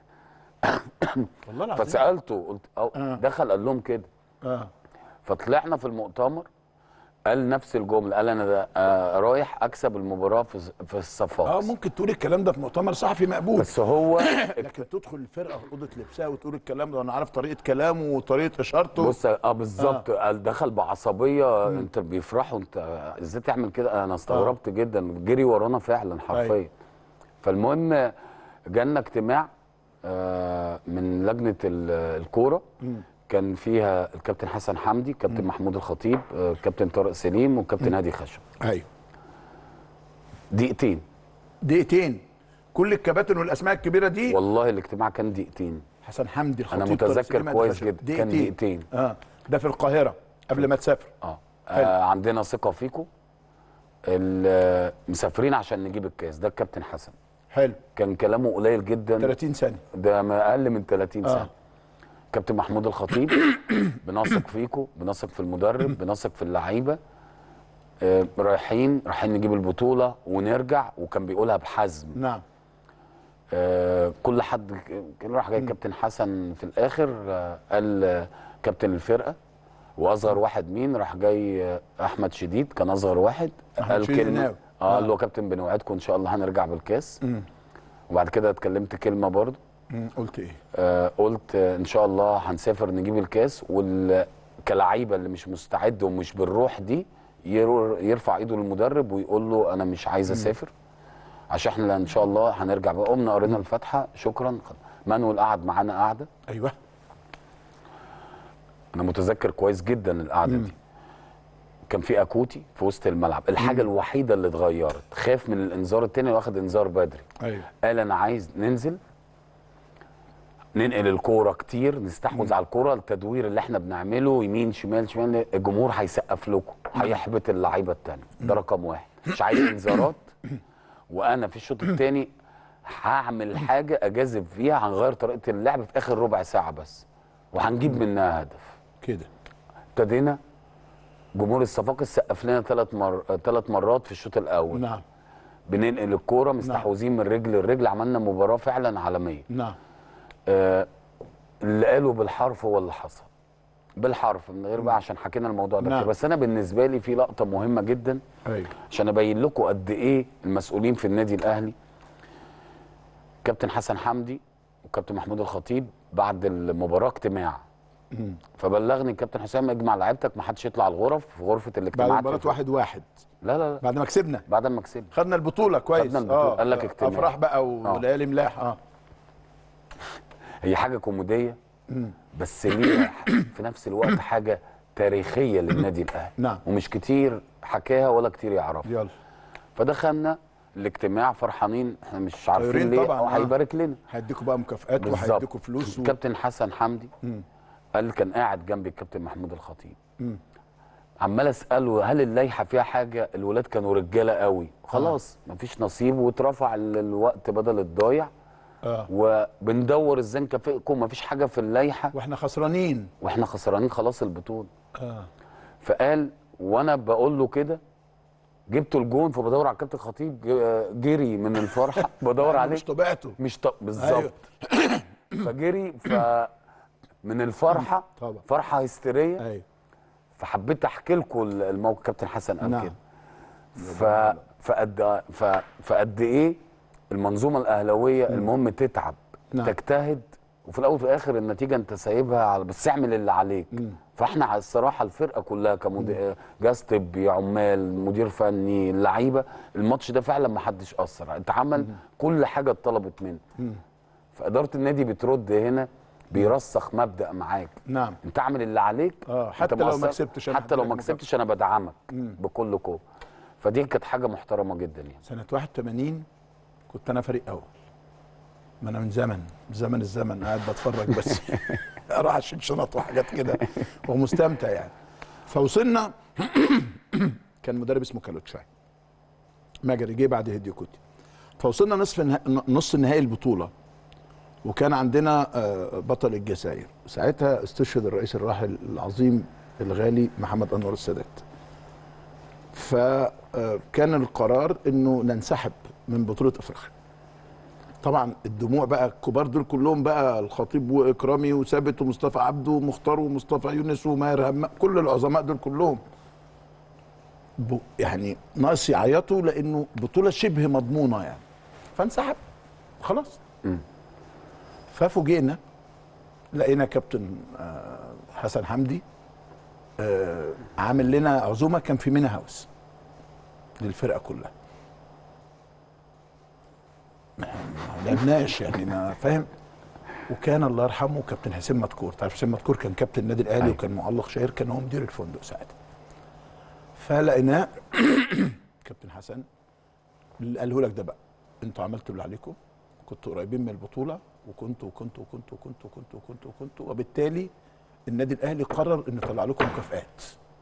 والله العظيم فسالته قلت آه. اه دخل قال لهم كده اه فطلعنا في المؤتمر قال نفس الجمله قال انا ده آه رايح اكسب المباراه في في اه الصفاقس ممكن تقول الكلام ده في مؤتمر صحفي مقبول بس هو لكن تدخل الفرقه في اوضه لبسها وتقول الكلام ده وانا عارف طريقه كلامه وطريقه اشارته بص اه بالظبط قال دخل بعصبيه انت بيفرحوا انت ازاي تعمل كده انا استغربت جدا جري ورانا فعلا حرفيا أيوة. فالمهم جالنا اجتماع آه، من لجنه ال- الكوره كان فيها الكابتن حسن حمدي الكابتن محمود الخطيب آه، الكابتن طارق سليم والكابتن هادي خشب ايوه دقيقتين دقيقتين كل الكباتن والاسماء الكبيره دي والله الاجتماع كان دقيقتين حسن حمدي الخطيب أنا طارق متذكر سليم، كويس خشب. جدا، كان دقيقتين. اه ده في القاهره قبل ما تسافر اه, حلو. آه عندنا ثقه فيكم ال- مسافرين عشان نجيب الكاس ده الكابتن حسن حلو كان كلامه قليل جدا 30 ثانيه ده ما اقل من 30 آه. سنه كابتن محمود الخطيب بنثق فيكم بنثق في المدرب بنثق في اللعيبه آه رايحين رايحين نجيب البطوله ونرجع وكان بيقولها بحزم نعم آه كل حد كان راح جاي كابتن حسن في الاخر آه قال آه كابتن الفرقه واصغر واحد مين راح جاي آه احمد شديد كان اصغر واحد أحمد قال شديد كلمه ناوي. اه آه. قال له يا كابتن بنوعدكم ان شاء الله هنرجع بالكاس وبعد كده اتكلمت كلمه برضه مم. قلت ايه آه قلت آه ان شاء الله هنسافر نجيب الكاس وال كلعيبه اللي مش مستعد ومش بالروح دي ير- يرفع ايده للمدرب ويقول له انا مش عايز اسافر عشان احنا ان شاء الله هنرجع بقى قمنا قرينا الفاتحه شكرا مانويل قعد معانا قعده ايوه انا متذكر كويس جدا القعده دي كان في اكوتي في وسط الملعب الحاجه الوحيده اللي اتغيرت خاف من الانذار التاني واخد انذار بدري ايوه قال انا عايز ننزل ننقل الكوره كتير نستحوذ على الكوره التدوير اللي احنا بنعمله يمين شمال شمال الجمهور هيسقف لكم هيحبط اللعيبه التانيه ده رقم واحد مش عايز انذارات وانا في الشوط الثاني هعمل حاجه اجازف فيها هنغير طريقه اللعب في اخر ربع ساعه بس وهنجيب منها هدف كده ابتدينا جمهور الصفاقس سقف لنا ثلاث مر... ثلاث مرات في الشوط الاول نعم بننقل الكوره مستحوذين من رجل لرجل عملنا مباراه فعلا عالميه نعم آه اللي قالوا بالحرف هو اللي حصل بالحرف من غير بقى عشان حكينا الموضوع ده نعم. كتير. بس انا بالنسبه لي في لقطه مهمه جدا ايوه عشان ابين لكم قد ايه المسؤولين في النادي الاهلي كابتن حسن حمدي وكابتن محمود الخطيب بعد المباراه اجتماع فبلغني الكابتن حسام اجمع لعيبتك ما حدش يطلع الغرف في غرفه بعد الاجتماعات مباراه في- واحد واحد لا لا لا بعد ما كسبنا بعد ما كسبنا خدنا البطوله كويس خدنا البطولة. قال لك اجتماع. افراح بقى وليالي ملاح اه هي حاجه كوميديه بس ليها في نفس الوقت حاجه تاريخيه للنادي الاهلي نعم. ومش كتير حكاها ولا كتير يعرفها يلا فدخلنا الاجتماع فرحانين احنا مش عارفين طايرين ليه طبعاً، هو آه. هيبارك لنا هيديكوا بقى مكافآت بالظبط وهيديكوا فلوس و... كابتن حسن حمدي قال كان قاعد جنبي الكابتن محمود الخطيب عمال اساله هل اللائحه فيها حاجه الولاد كانوا رجاله قوي خلاص مفيش نصيب واترفع ال- الوقت بدل الضايع آه. وبندور ازاي نكافئكم مفيش حاجه في اللائحه واحنا خسرانين واحنا خسرانين خلاص البطوله اه فقال وانا بقول له كده جبت الجون فبدور على الكابتن خطيب ج- جري من الفرحه بدور عليه مش طبيعته مش طب بالظبط فجري ف من الفرحه طبعا. فرحه هستيريه ايوه فحبيت احكي لكم الموقف كابتن حسن قال نعم. كده ف فقد ف فقد ايه المنظومه الاهلاويه المهم تتعب نعم. تجتهد وفي الاول وفي الاخر النتيجه انت سايبها على بس اعمل اللي عليك فاحنا على الصراحه الفرقه كلها كمدير جهاز طبي عمال مدير فني اللعيبه الماتش ده فعلا ما حدش اثر انت عمل كل حاجه اتطلبت منك فاداره النادي بترد هنا بيرسخ مبدا معاك نعم انت اعمل اللي عليك آه، أنت حتى لو ما مقصر- كسبتش أنا حتى لو هديلك ما مكافأة. كسبتش انا بدعمك بكل قوه فدي كانت حاجه محترمه جدا يعني سنة 81 كنت أنا فريق أول ما أنا من زمن زمن الزمن قاعد بتفرج بس أروح أشيل شنط وحاجات كده ومستمتع يعني فوصلنا كان مدرب اسمه كالوتشاي مجري جه بعد هديو كوتي فوصلنا نصف النها... نص نهائي البطولة وكان عندنا آه، بطل الجزائر ساعتها استشهد الرئيس الراحل العظيم الغالي محمد أنور السادات فكان القرار انه ننسحب من بطوله افريقيا طبعا الدموع بقى الكبار دول كلهم بقى الخطيب واكرامي وثابت ومصطفى عبده ومختار ومصطفى يونس وماهر همام كل العظماء دول كلهم ب- يعني ناقص يعيطوا لانه بطوله شبه مضمونه يعني فانسحب خلاص ففوجئنا لقينا كابتن آه، حسن حمدي آه، عامل لنا عزومه كان في مينا هاوس للفرقه كلها ما ما لعبناش يعني ما فاهم وكان الله يرحمه كابتن حسين مدكور تعرف حسين مدكور كان كابتن النادي الاهلي أيوة. وكان معلق شهير كان هو مدير الفندق ساعتها فلقيناه كابتن حسن اللي قاله لك ده بقى انتوا عملتوا اللي عليكم كنتوا قريبين من البطوله وكنتوا وكنتوا وكنتوا وكنتوا وكنتوا وكنتوا وكنتوا وبالتالي النادي الاهلي قرر انه يطلع لكم مكافآت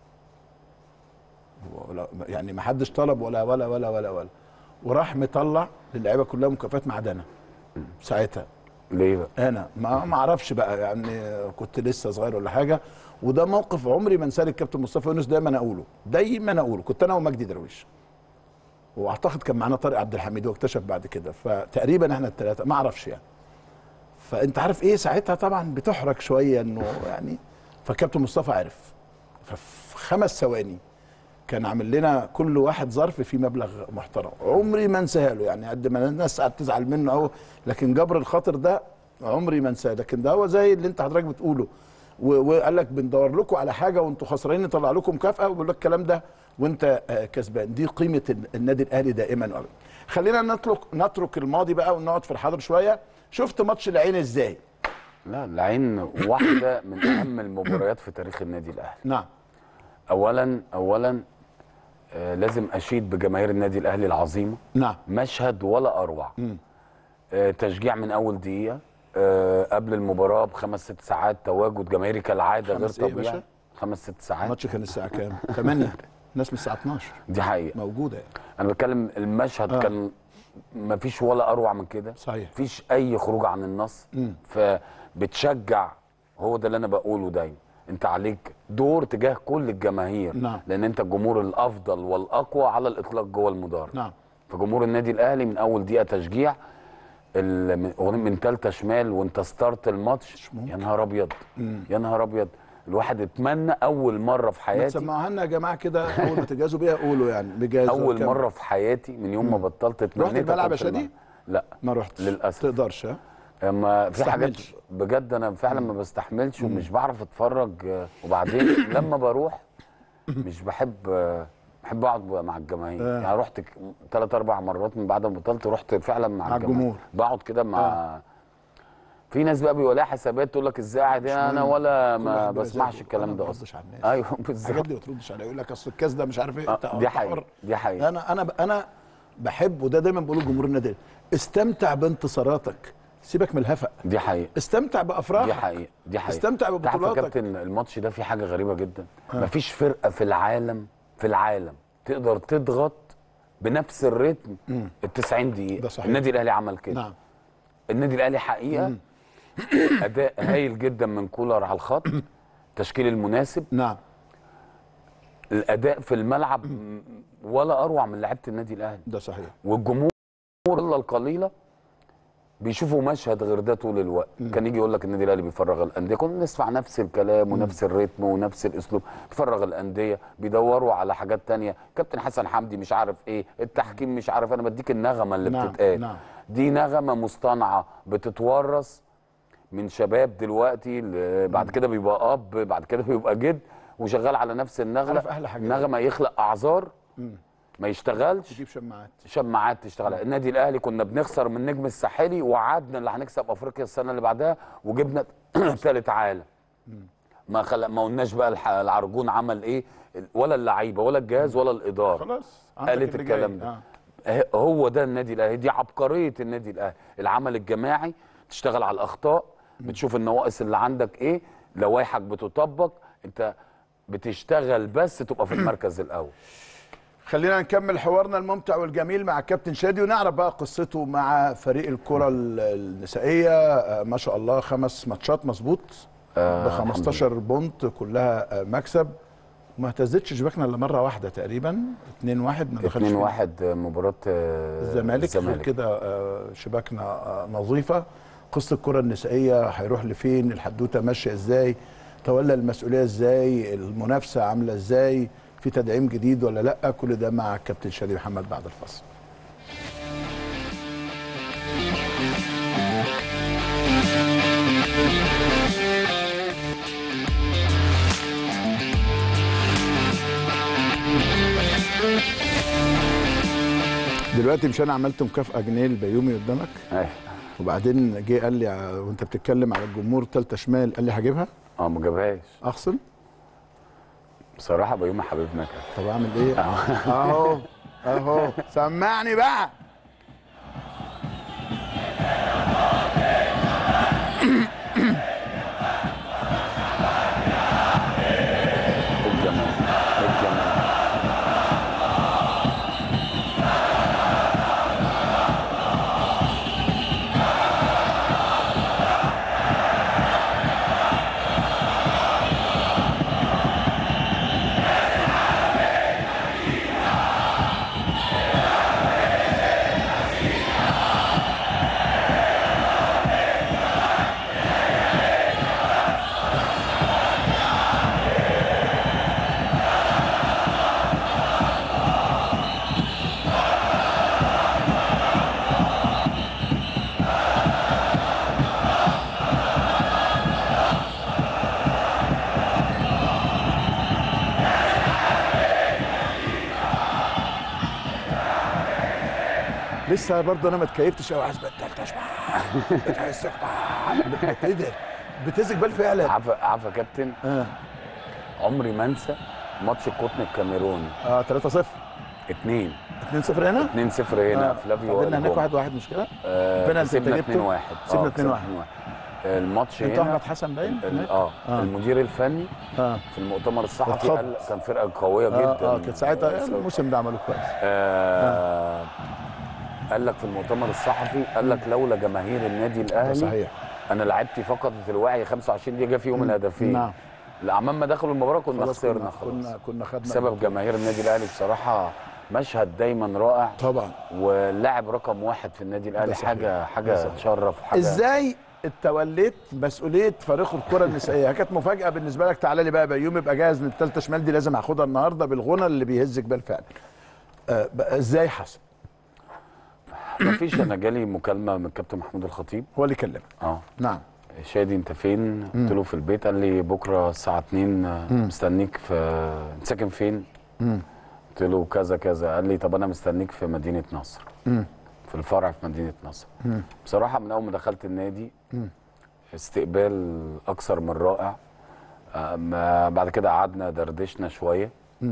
ولا يعني ما حدش طلب ولا ولا ولا ولا ولا وراح مطلع للعيبه كلها مكافآت ما عدا انا ساعتها ليه بقى؟ انا ما ما اعرفش بقى يعني كنت لسه صغير ولا حاجه وده موقف عمري ما انساه الكابتن مصطفى يونس دايما اقوله دايما اقوله كنت انا ومجدي درويش واعتقد كان معانا طارق عبد الحميد واكتشف بعد كده فتقريبا احنا الثلاثه ما اعرفش يعني فانت عارف ايه ساعتها طبعا بتحرج شويه انه يعني فكابتن مصطفى عرف ففي خمس ثواني كان عامل لنا كل واحد ظرف فيه مبلغ محترم عمري ما انساها له يعني قد ما الناس قاعده تزعل منه قوي لكن جبر الخاطر ده عمري ما انساه لكن ده هو زي اللي انت حضرتك بتقوله و- وقال لك بندور لكم على حاجه وانتوا خسرانين نطلع لكم مكافاه وبيقول لك الكلام ده وانت آه، كسبان دي قيمه ال- النادي الاهلي دائما ابدا خلينا نترك نترك الماضي بقى ونقعد في الحاضر شويه شفت ماتش العين ازاي لا العين واحده من اهم المباريات في تاريخ النادي الاهلي نعم اولا اولا آه لازم اشيد بجماهير النادي الاهلي العظيمه نعم مشهد ولا اروع آه تشجيع من اول دقيقه آه قبل المباراه بخمس ست ساعات تواجد جماهيري كالعاده غير خمس إيه يا طبيعي باشا؟ خمس ست ساعات الماتش كان الساعه كام 8 الناس من الساعه 12 دي حقيقه موجوده يعني انا بتكلم المشهد آه. آه. كان ما فيش ولا اروع من كده صحيح. مفيش اي خروج عن النص فبتشجع هو ده اللي انا بقوله دايما انت عليك دور تجاه كل الجماهير نعم. لان انت الجمهور الافضل والاقوى على الاطلاق جوه المدار نعم فجمهور النادي الاهلي من اول دقيقه تشجيع ال- من- أغنية من تالتة شمال وانت ستارت الماتش ممكن. يا نهار ابيض يا نهار ابيض الواحد اتمنى اول مره في ما حياتي تسمعوها لنا يا جماعه كده اول ما تجهزوا بيها قولوا يعني بجهاز اول مره في حياتي من يوم ما بطلت اتمنيت الملعب أكون يا في شادي؟ الملعب. لا ما رحتش للأسف. تقدرش ها اما في حاجات تستحملش. بجد انا فعلا ما بستحملش ومش بعرف اتفرج آه، وبعدين لما بروح مش بحب آه، بحب اقعد مع الجماهير آه. يعني رحت ثلاث اربع مرات من بعد ما بطلت رحت فعلا مع, مع الجماهير الجمهور. بقعد كده مع في ناس بقى بيبقى لها حسابات تقول لك ازاي قاعد هنا انا مهم. ولا كل ما واحد بسمعش بمزاجه. الكلام أنا ده ما اصلا بردش على الناس. ايوه الحاجات بالظبط دي ما تردش عليها يقول لك اصل الكاس ده مش عارف ايه آه، أنت دي حر. حقيقة دي حقيقة انا انا انا بحب وده دايما بقوله لجمهور النادي استمتع بانتصاراتك سيبك من الهفق دي حقيقة استمتع بافراحك دي حقيقة دي حقيقة استمتع تعرف يا ببطولاتك كابتن الماتش ده فيه حاجة غريبة جدا مفيش فرقة في العالم في العالم تقدر تضغط بنفس الريتم ال 90 دقيقة ده صحيح. النادي الأهلي عمل كده نعم النادي الاهلي حقيقه اداء هايل جدا من كولر على الخط التشكيل المناسب نعم الاداء في الملعب م- ولا اروع من لعيبه النادي الاهلي ده صحيح والجمهور الا القليله بيشوفوا مشهد غير ده طول الوقت كان يجي يقول لك النادي الاهلي بيفرغ الانديه كنا نسمع نفس الكلام ونفس الريتم ونفس الاسلوب بيفرغ الانديه بيدوروا على حاجات تانية كابتن حسن حمدي مش عارف ايه التحكيم مش عارف انا بديك النغمه اللي نعم، بتتقال نعم. دي نغمه مصطنعه بتتورث من شباب دلوقتي ل- بعد كده بيبقى اب بعد كده بيبقى جد وشغال على نفس النغمه عارف أحلى حاجة إيه؟ نغمه يخلق اعذار ما يشتغلش تجيب شماعات شماعات تشتغل النادي الاهلي كنا بنخسر من النجم الساحلي وعدنا اللي هنكسب افريقيا السنه اللي بعدها وجبنا ثالث عالم ما خلق ما قلناش بقى الح- العرجون عمل ايه ولا اللعيبه ولا الجهاز ولا الاداره خلاص عندك قالت اللي الكلام جاي. ده آه. ه- هو ده النادي الاهلي دي عبقريه النادي الاهلي العمل الجماعي تشتغل على الاخطاء بتشوف النواقص اللي عندك ايه لوائحك بتطبق انت بتشتغل بس تبقى في المركز الاول خلينا نكمل حوارنا الممتع والجميل مع الكابتن شادي ونعرف بقى قصته مع فريق الكرة ال- النسائية آه، ما شاء الله خمس ماتشات مظبوط ب 15 بونت كلها آه، مكسب ما اهتزتش شباكنا الا مره واحده تقريبا 2 1 ما دخلش 2 فينا. 1 مباراه آه، الزمالك غير كده آه، شباكنا آه، نظيفه قصه الكره النسائيه هيروح لفين الحدوته ماشيه ازاي تولى المسؤوليه ازاي المنافسه عامله ازاي في تدعيم جديد ولا لا كل ده مع الكابتن شادي محمد بعد الفصل دلوقتي مش انا عملت مكافاه جنيه البيومي قدامك أيوة. وبعدين جه قال لي ع- وانت بتتكلم على الجمهور تالتة شمال قال لي هجيبها اه ما جابهاش اخصم بصراحه بيومي حبيبنا كان طب اعمل ايه اهو اهو سمعني بقى إيه الجمال إيه الجمال لسه برضه انا ما اتكيفتش قوي عايز بقى التالتة شمال بتحسك بقى. ايه ده بتهزك بال فعلا عارفه عارفه يا كابتن اه عمري ما انسى ماتش القطن الكاميروني اه 3 0 2 2 0 هنا 2 0 هنا فلافيو قابلنا هناك وائل 1 1 مش كده آه، بينالتي انت كسبنا جبته؟ 2 1 كسبنا 2-1. الماتش انت هنا احمد حسن باين ال- هناك؟ اه آه. المدير الفني اه في المؤتمر الصحفي اتخض. قال كان فرقه قويه جدا اه, آه كانت ساعتها الموسم ده عملوه كويس آه قال لك في المؤتمر الصحفي قال لك لولا جماهير النادي ده الاهلي صحيح انا لعبتي فقدت الوعي 25 دقيقه فيهم الهدفين نعم الأعمام ما دخلوا المباراه كنا خلاص خسرنا كنا خلاص كنا كنا خدنا بسبب جماهير النادي الاهلي بصراحه مشهد دايما رائع طبعا واللاعب رقم واحد في النادي الاهلي صحيح. حاجه ده حاجه صحيح. تشرف حاجه ازاي توليت مسؤوليه فريق الكره النسائيه كانت مفاجاه بالنسبه لك تعالى لي بقى بيوم يبقى جاهز من الثالثه شمال دي لازم هاخدها النهارده بالغنى اللي بيهزك بالفعل آه بقى ازاي حصل ما فيش انا جالي مكالمه من الكابتن محمود الخطيب هو اللي كلمك اه نعم شادي انت فين؟ قلت له في البيت قال لي بكره الساعه 2 آه، مستنيك في انت ساكن فين؟ قلت له كذا كذا قال لي طب انا مستنيك في مدينه نصر في الفرع في مدينه نصر بصراحه من اول ما دخلت النادي استقبال اكثر من رائع آه، ما- بعد كده قعدنا دردشنا شويه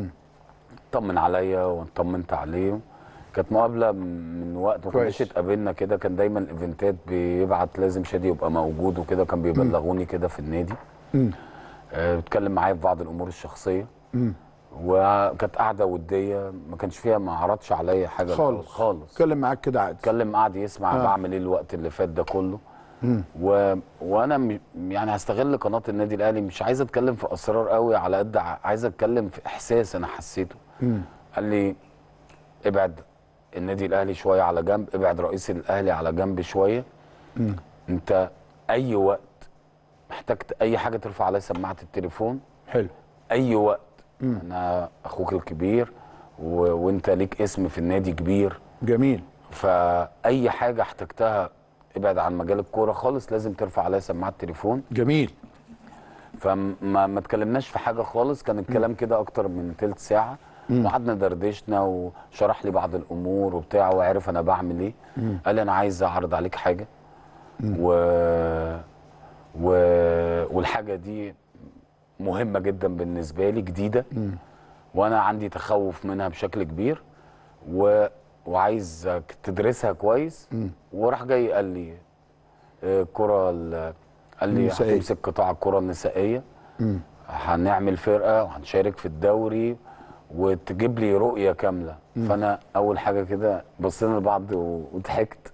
طمن عليا وطمنت عليه كانت مقابله من وقت ما كويس. كناش اتقابلنا كده كان دايما الايفنتات بيبعت لازم شادي يبقى موجود وكده كان بيبلغوني كده في النادي آه، بيتكلم معايا في بعض الامور الشخصيه وكانت قاعده وديه ما كانش فيها ما عرضش عليا حاجه خالص خالص اتكلم معاك كده عادي اتكلم قعد يسمع آه. بعمل ايه الوقت اللي فات ده كله و... وانا م... يعني هستغل قناه النادي الاهلي مش عايز اتكلم في اسرار قوي على قد ع- عايز اتكلم في احساس انا حسيته قال لي ابعد النادي الاهلي شويه على جنب ابعد رئيس الاهلي على جنب شويه انت اي وقت محتاج اي حاجه ترفع عليا سماعه التليفون حلو اي وقت انا اخوك الكبير و... وانت ليك اسم في النادي كبير جميل فاي حاجه احتجتها ابعد عن مجال الكوره خالص لازم ترفع عليا سماعه التليفون جميل فما ما اتكلمناش في حاجه خالص كان الكلام كده اكتر من تلت ساعه وقعدنا دردشنا وشرح لي بعض الامور وبتاع وعرف انا بعمل ايه قال لي انا عايز اعرض عليك حاجه و... و... والحاجه دي مهمه جدا بالنسبه لي جديده وانا عندي تخوف منها بشكل كبير و... وعايزك تدرسها كويس وراح جاي قال لي آه، الكره ال- قال لي النسائية. هتمسك قطاع الكره النسائيه هنعمل فرقه وهنشارك في الدوري وتجيب لي رؤيه كامله فانا اول حاجه كده بصينا لبعض و- وضحكت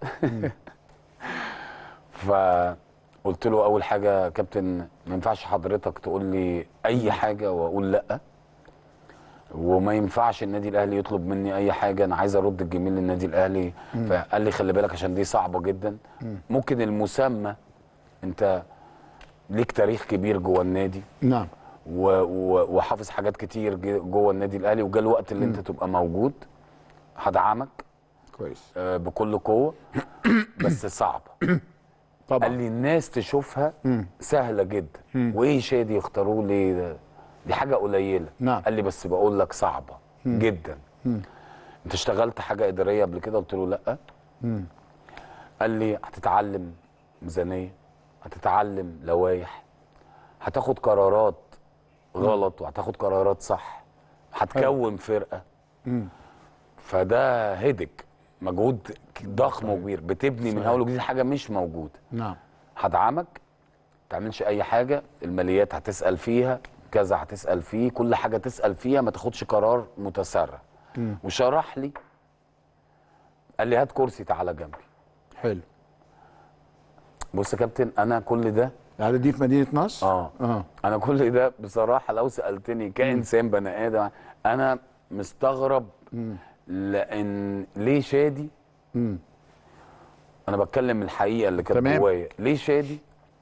فقلت له اول حاجه يا كابتن ما ينفعش حضرتك تقول لي اي حاجه واقول لا وما ينفعش النادي الاهلي يطلب مني اي حاجه انا عايز ارد الجميل للنادي الاهلي فقال لي خلي بالك عشان دي صعبه جدا ممكن المسمى انت ليك تاريخ كبير جوه النادي نعم و- و- وحافظ حاجات كتير ج- جوه النادي الاهلي وجا الوقت اللي انت تبقى موجود هدعمك كويس آه، بكل قوه بس صعبه قال طبعا لي الناس تشوفها سهله جدا وايه شادي يختاروه ليه ده؟ دي حاجه قليله نعم. قال لي بس بقول لك صعبه جدا انت اشتغلت حاجه اداريه قبل كده قلت له لا قال لي هتتعلم ميزانيه هتتعلم لوائح هتاخد قرارات غلط وهتاخد قرارات صح هتكون فرقه فده هدك مجهود ضخم وكبير بتبني من اول وجديد حاجه مش موجوده نعم هدعمك ما تعملش اي حاجه الماليات هتسال فيها كذا هتسال فيه كل حاجه تسال فيها ما تاخدش قرار متسرع وشرح لي قال لي هات كرسي تعالى جنبي حلو بص يا كابتن انا كل ده يعني دي في مدينه نصر اه اه انا كل ده بصراحه لو سالتني كانسان بني ادم انا مستغرب لان ليه شادي انا بتكلم الحقيقه اللي كانت تمام. جوايا ليه شادي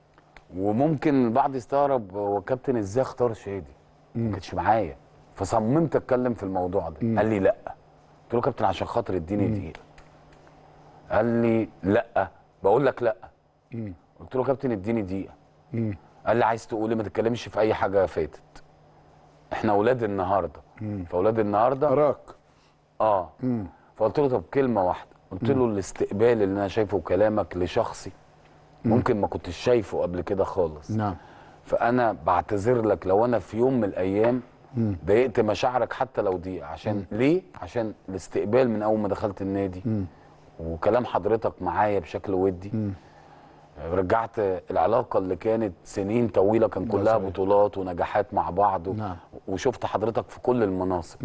وممكن البعض يستغرب هو كابتن ازاي اختار شادي ما كانش معايا فصممت اتكلم في الموضوع ده قال لي لا قلت له كابتن عشان خاطر اديني دقيقه قال لي لا بقول لك لا قلت له كابتن اديني دقيقه قال لي عايز تقول إيه؟ ما تتكلمش في اي حاجه فاتت احنا اولاد النهارده فاولاد النهارده اراك اه فقلت له طب كلمه واحده قلت له الاستقبال اللي انا شايفه كلامك لشخصي ممكن ما كنتش شايفه قبل كده خالص نعم فانا بعتذر لك لو انا في يوم من الايام ضايقت مشاعرك حتى لو دقيقه عشان ليه عشان الاستقبال من اول ما دخلت النادي وكلام حضرتك معايا بشكل ودي رجعت العلاقه اللي كانت سنين طويله كان كلها صحيح. بطولات ونجاحات مع بعض و... نعم. وشفت حضرتك في كل المناصب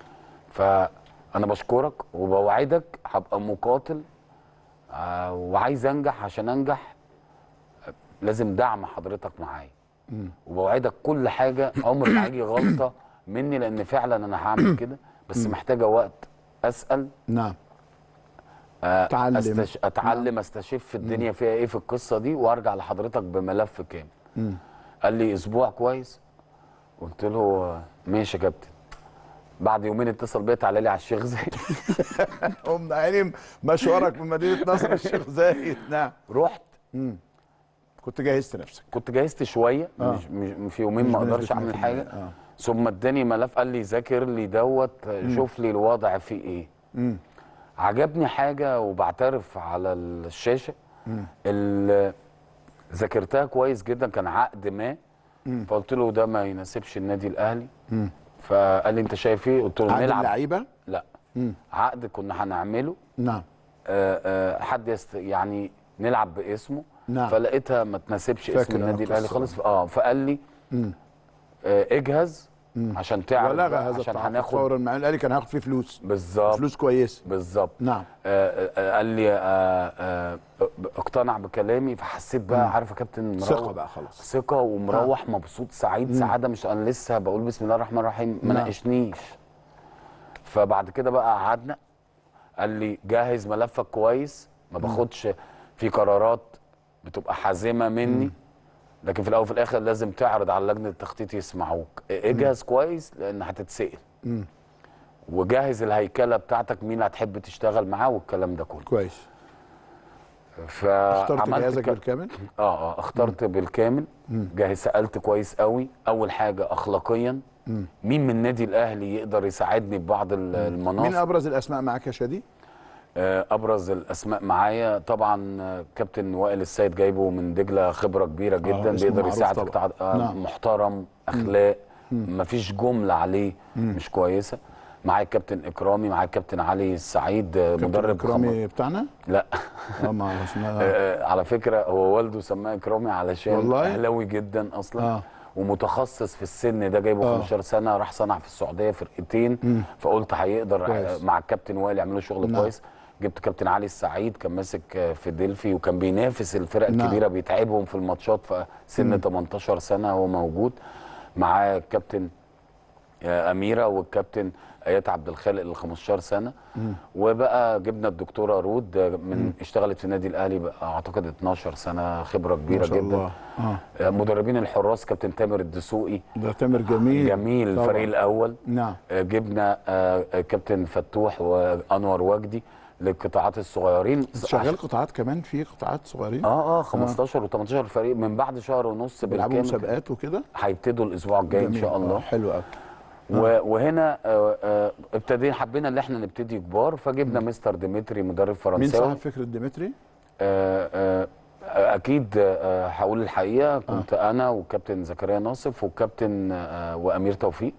فانا بشكرك وبوعدك هبقى مقاتل آه، وعايز انجح عشان انجح آه، لازم دعم حضرتك معايا وبوعدك كل حاجه عمر ما هيجي غلطه مني لان فعلا انا هعمل كده بس محتاجه وقت اسال نعم آه، تعلم. أستش... اتعلم استشف الدنيا فيها ايه في القصه دي وارجع لحضرتك بملف كامل قال لي اسبوع كويس قلت له آه، ماشي يا كابتن بعد يومين اتصل بيا تعالى لي على الشيخ زايد قمنا عيني مشوارك من مدينه نصر الشيخ زايد نعم رحت كنت جهزت نفسك كنت جهزت شويه آه. مش, مش في يومين مش ما اقدرش بنسبة اعمل 100%. حاجه آه. ثم اداني ملف قال لي ذاكر لي دوت شوف لي الوضع فيه ايه عجبني حاجه وبعترف على الشاشه اللي ذاكرتها كويس جدا كان عقد ما فقلت له ده ما يناسبش النادي الاهلي فقال لي انت شايف ايه قلت له عدد نلعب اللعيبه لا عقد كنا هنعمله نعم آه، آه، حد يست... يعني نلعب باسمه نعم. فلقيتها ما تناسبش فاكر اسم أنا النادي الاهلي القصة. خالص اه فقال لي آه، اجهز عشان تعرف ولغى بقى هذا عشان التعاقد هناخد فورا مع الاهلي كان هياخد فيه فلوس بالظبط فلوس كويسه بالظبط نعم آه، آه، قال لي آه، آه، اقتنع بكلامي فحسيت بقى عارف يا كابتن مروح ثقه بقى خلاص ثقه ومروح مبسوط سعيد سعاده مش انا لسه بقول بسم الله الرحمن الرحيم ما نعم. ناقشنيش فبعد كده بقى قعدنا قال لي جهز ملفك كويس ما باخدش في قرارات بتبقى حازمه مني لكن في الاول وفي الاخر لازم تعرض على لجنه التخطيط يسمعوك اجهز كويس لان هتتسال وجهز الهيكله بتاعتك مين هتحب تشتغل معاه والكلام ده كله كويس اخترت فعملت جهازك ك- بالكامل اه اه اخترت بالكامل جاهز سالت كويس قوي اول حاجه اخلاقيا مين من النادي الاهلي يقدر يساعدني ببعض ال- مين المناصب ابرز الاسماء معاك يا شادي آه، ابرز الاسماء معايا طبعا آه، كابتن وائل السيد جايبه من دجله خبره كبيره جدا اسمه بيقدر معروف يساعد في طبعاً. قطاع آه، نعم. محترم اخلاق مفيش جمله عليه مش كويسه معايا الكابتن اكرامي معايا الكابتن علي السعيد آه، كابتن مدرب خبر اكرامي بتاعنا لا اه ما اسمها آه، على فكره هو والده سماه اكرامي علشان والله؟ اهلاوي جدا اصلا آه. ومتخصص في السن ده جايبه آه. 15 سنه راح صنع في السعوديه فرقتين فقلت هيقدر كويس. مع الكابتن وائل يعملوا شغل نعم. كويس جبت كابتن علي السعيد كان ماسك آه، في ديلفي وكان بينافس الفرق نعم. الكبيره بيتعبهم في الماتشات في سن 18 سنه هو موجود معاه الكابتن آه، اميره والكابتن ايات عبد الخالق ال 15 سنه وبقى جبنا الدكتوره رود آه، من اشتغلت في النادي الاهلي بقى اعتقد 12 سنه خبره كبيره ما شاء جدا الله اه آه، مدربين الحراس كابتن تامر الدسوقي ده تامر جميل جميل طبعاً. الفريق الاول نعم آه، جبنا آه، آه، كابتن فتوح وانور وجدي للقطاعات الصغيرين شغال قطاعات كمان في قطاعات صغيرين اه اه 15 و18 فريق من بعد شهر ونص بيلعبوا بالكامل مسابقات وكده هيبتدوا الاسبوع الجاي ان جميل. شاء آه، الله حلو قوي و- وهنا آه، آه، ابتدينا حبينا ان احنا نبتدي كبار فجبنا مستر ديمتري مدرب مين فرنساوي صاحب فكره ديمتري؟ آه، آه، آه، اكيد آه، هقول الحقيقه كنت انا وكابتن زكريا ناصف والكابتن آه، وامير توفيق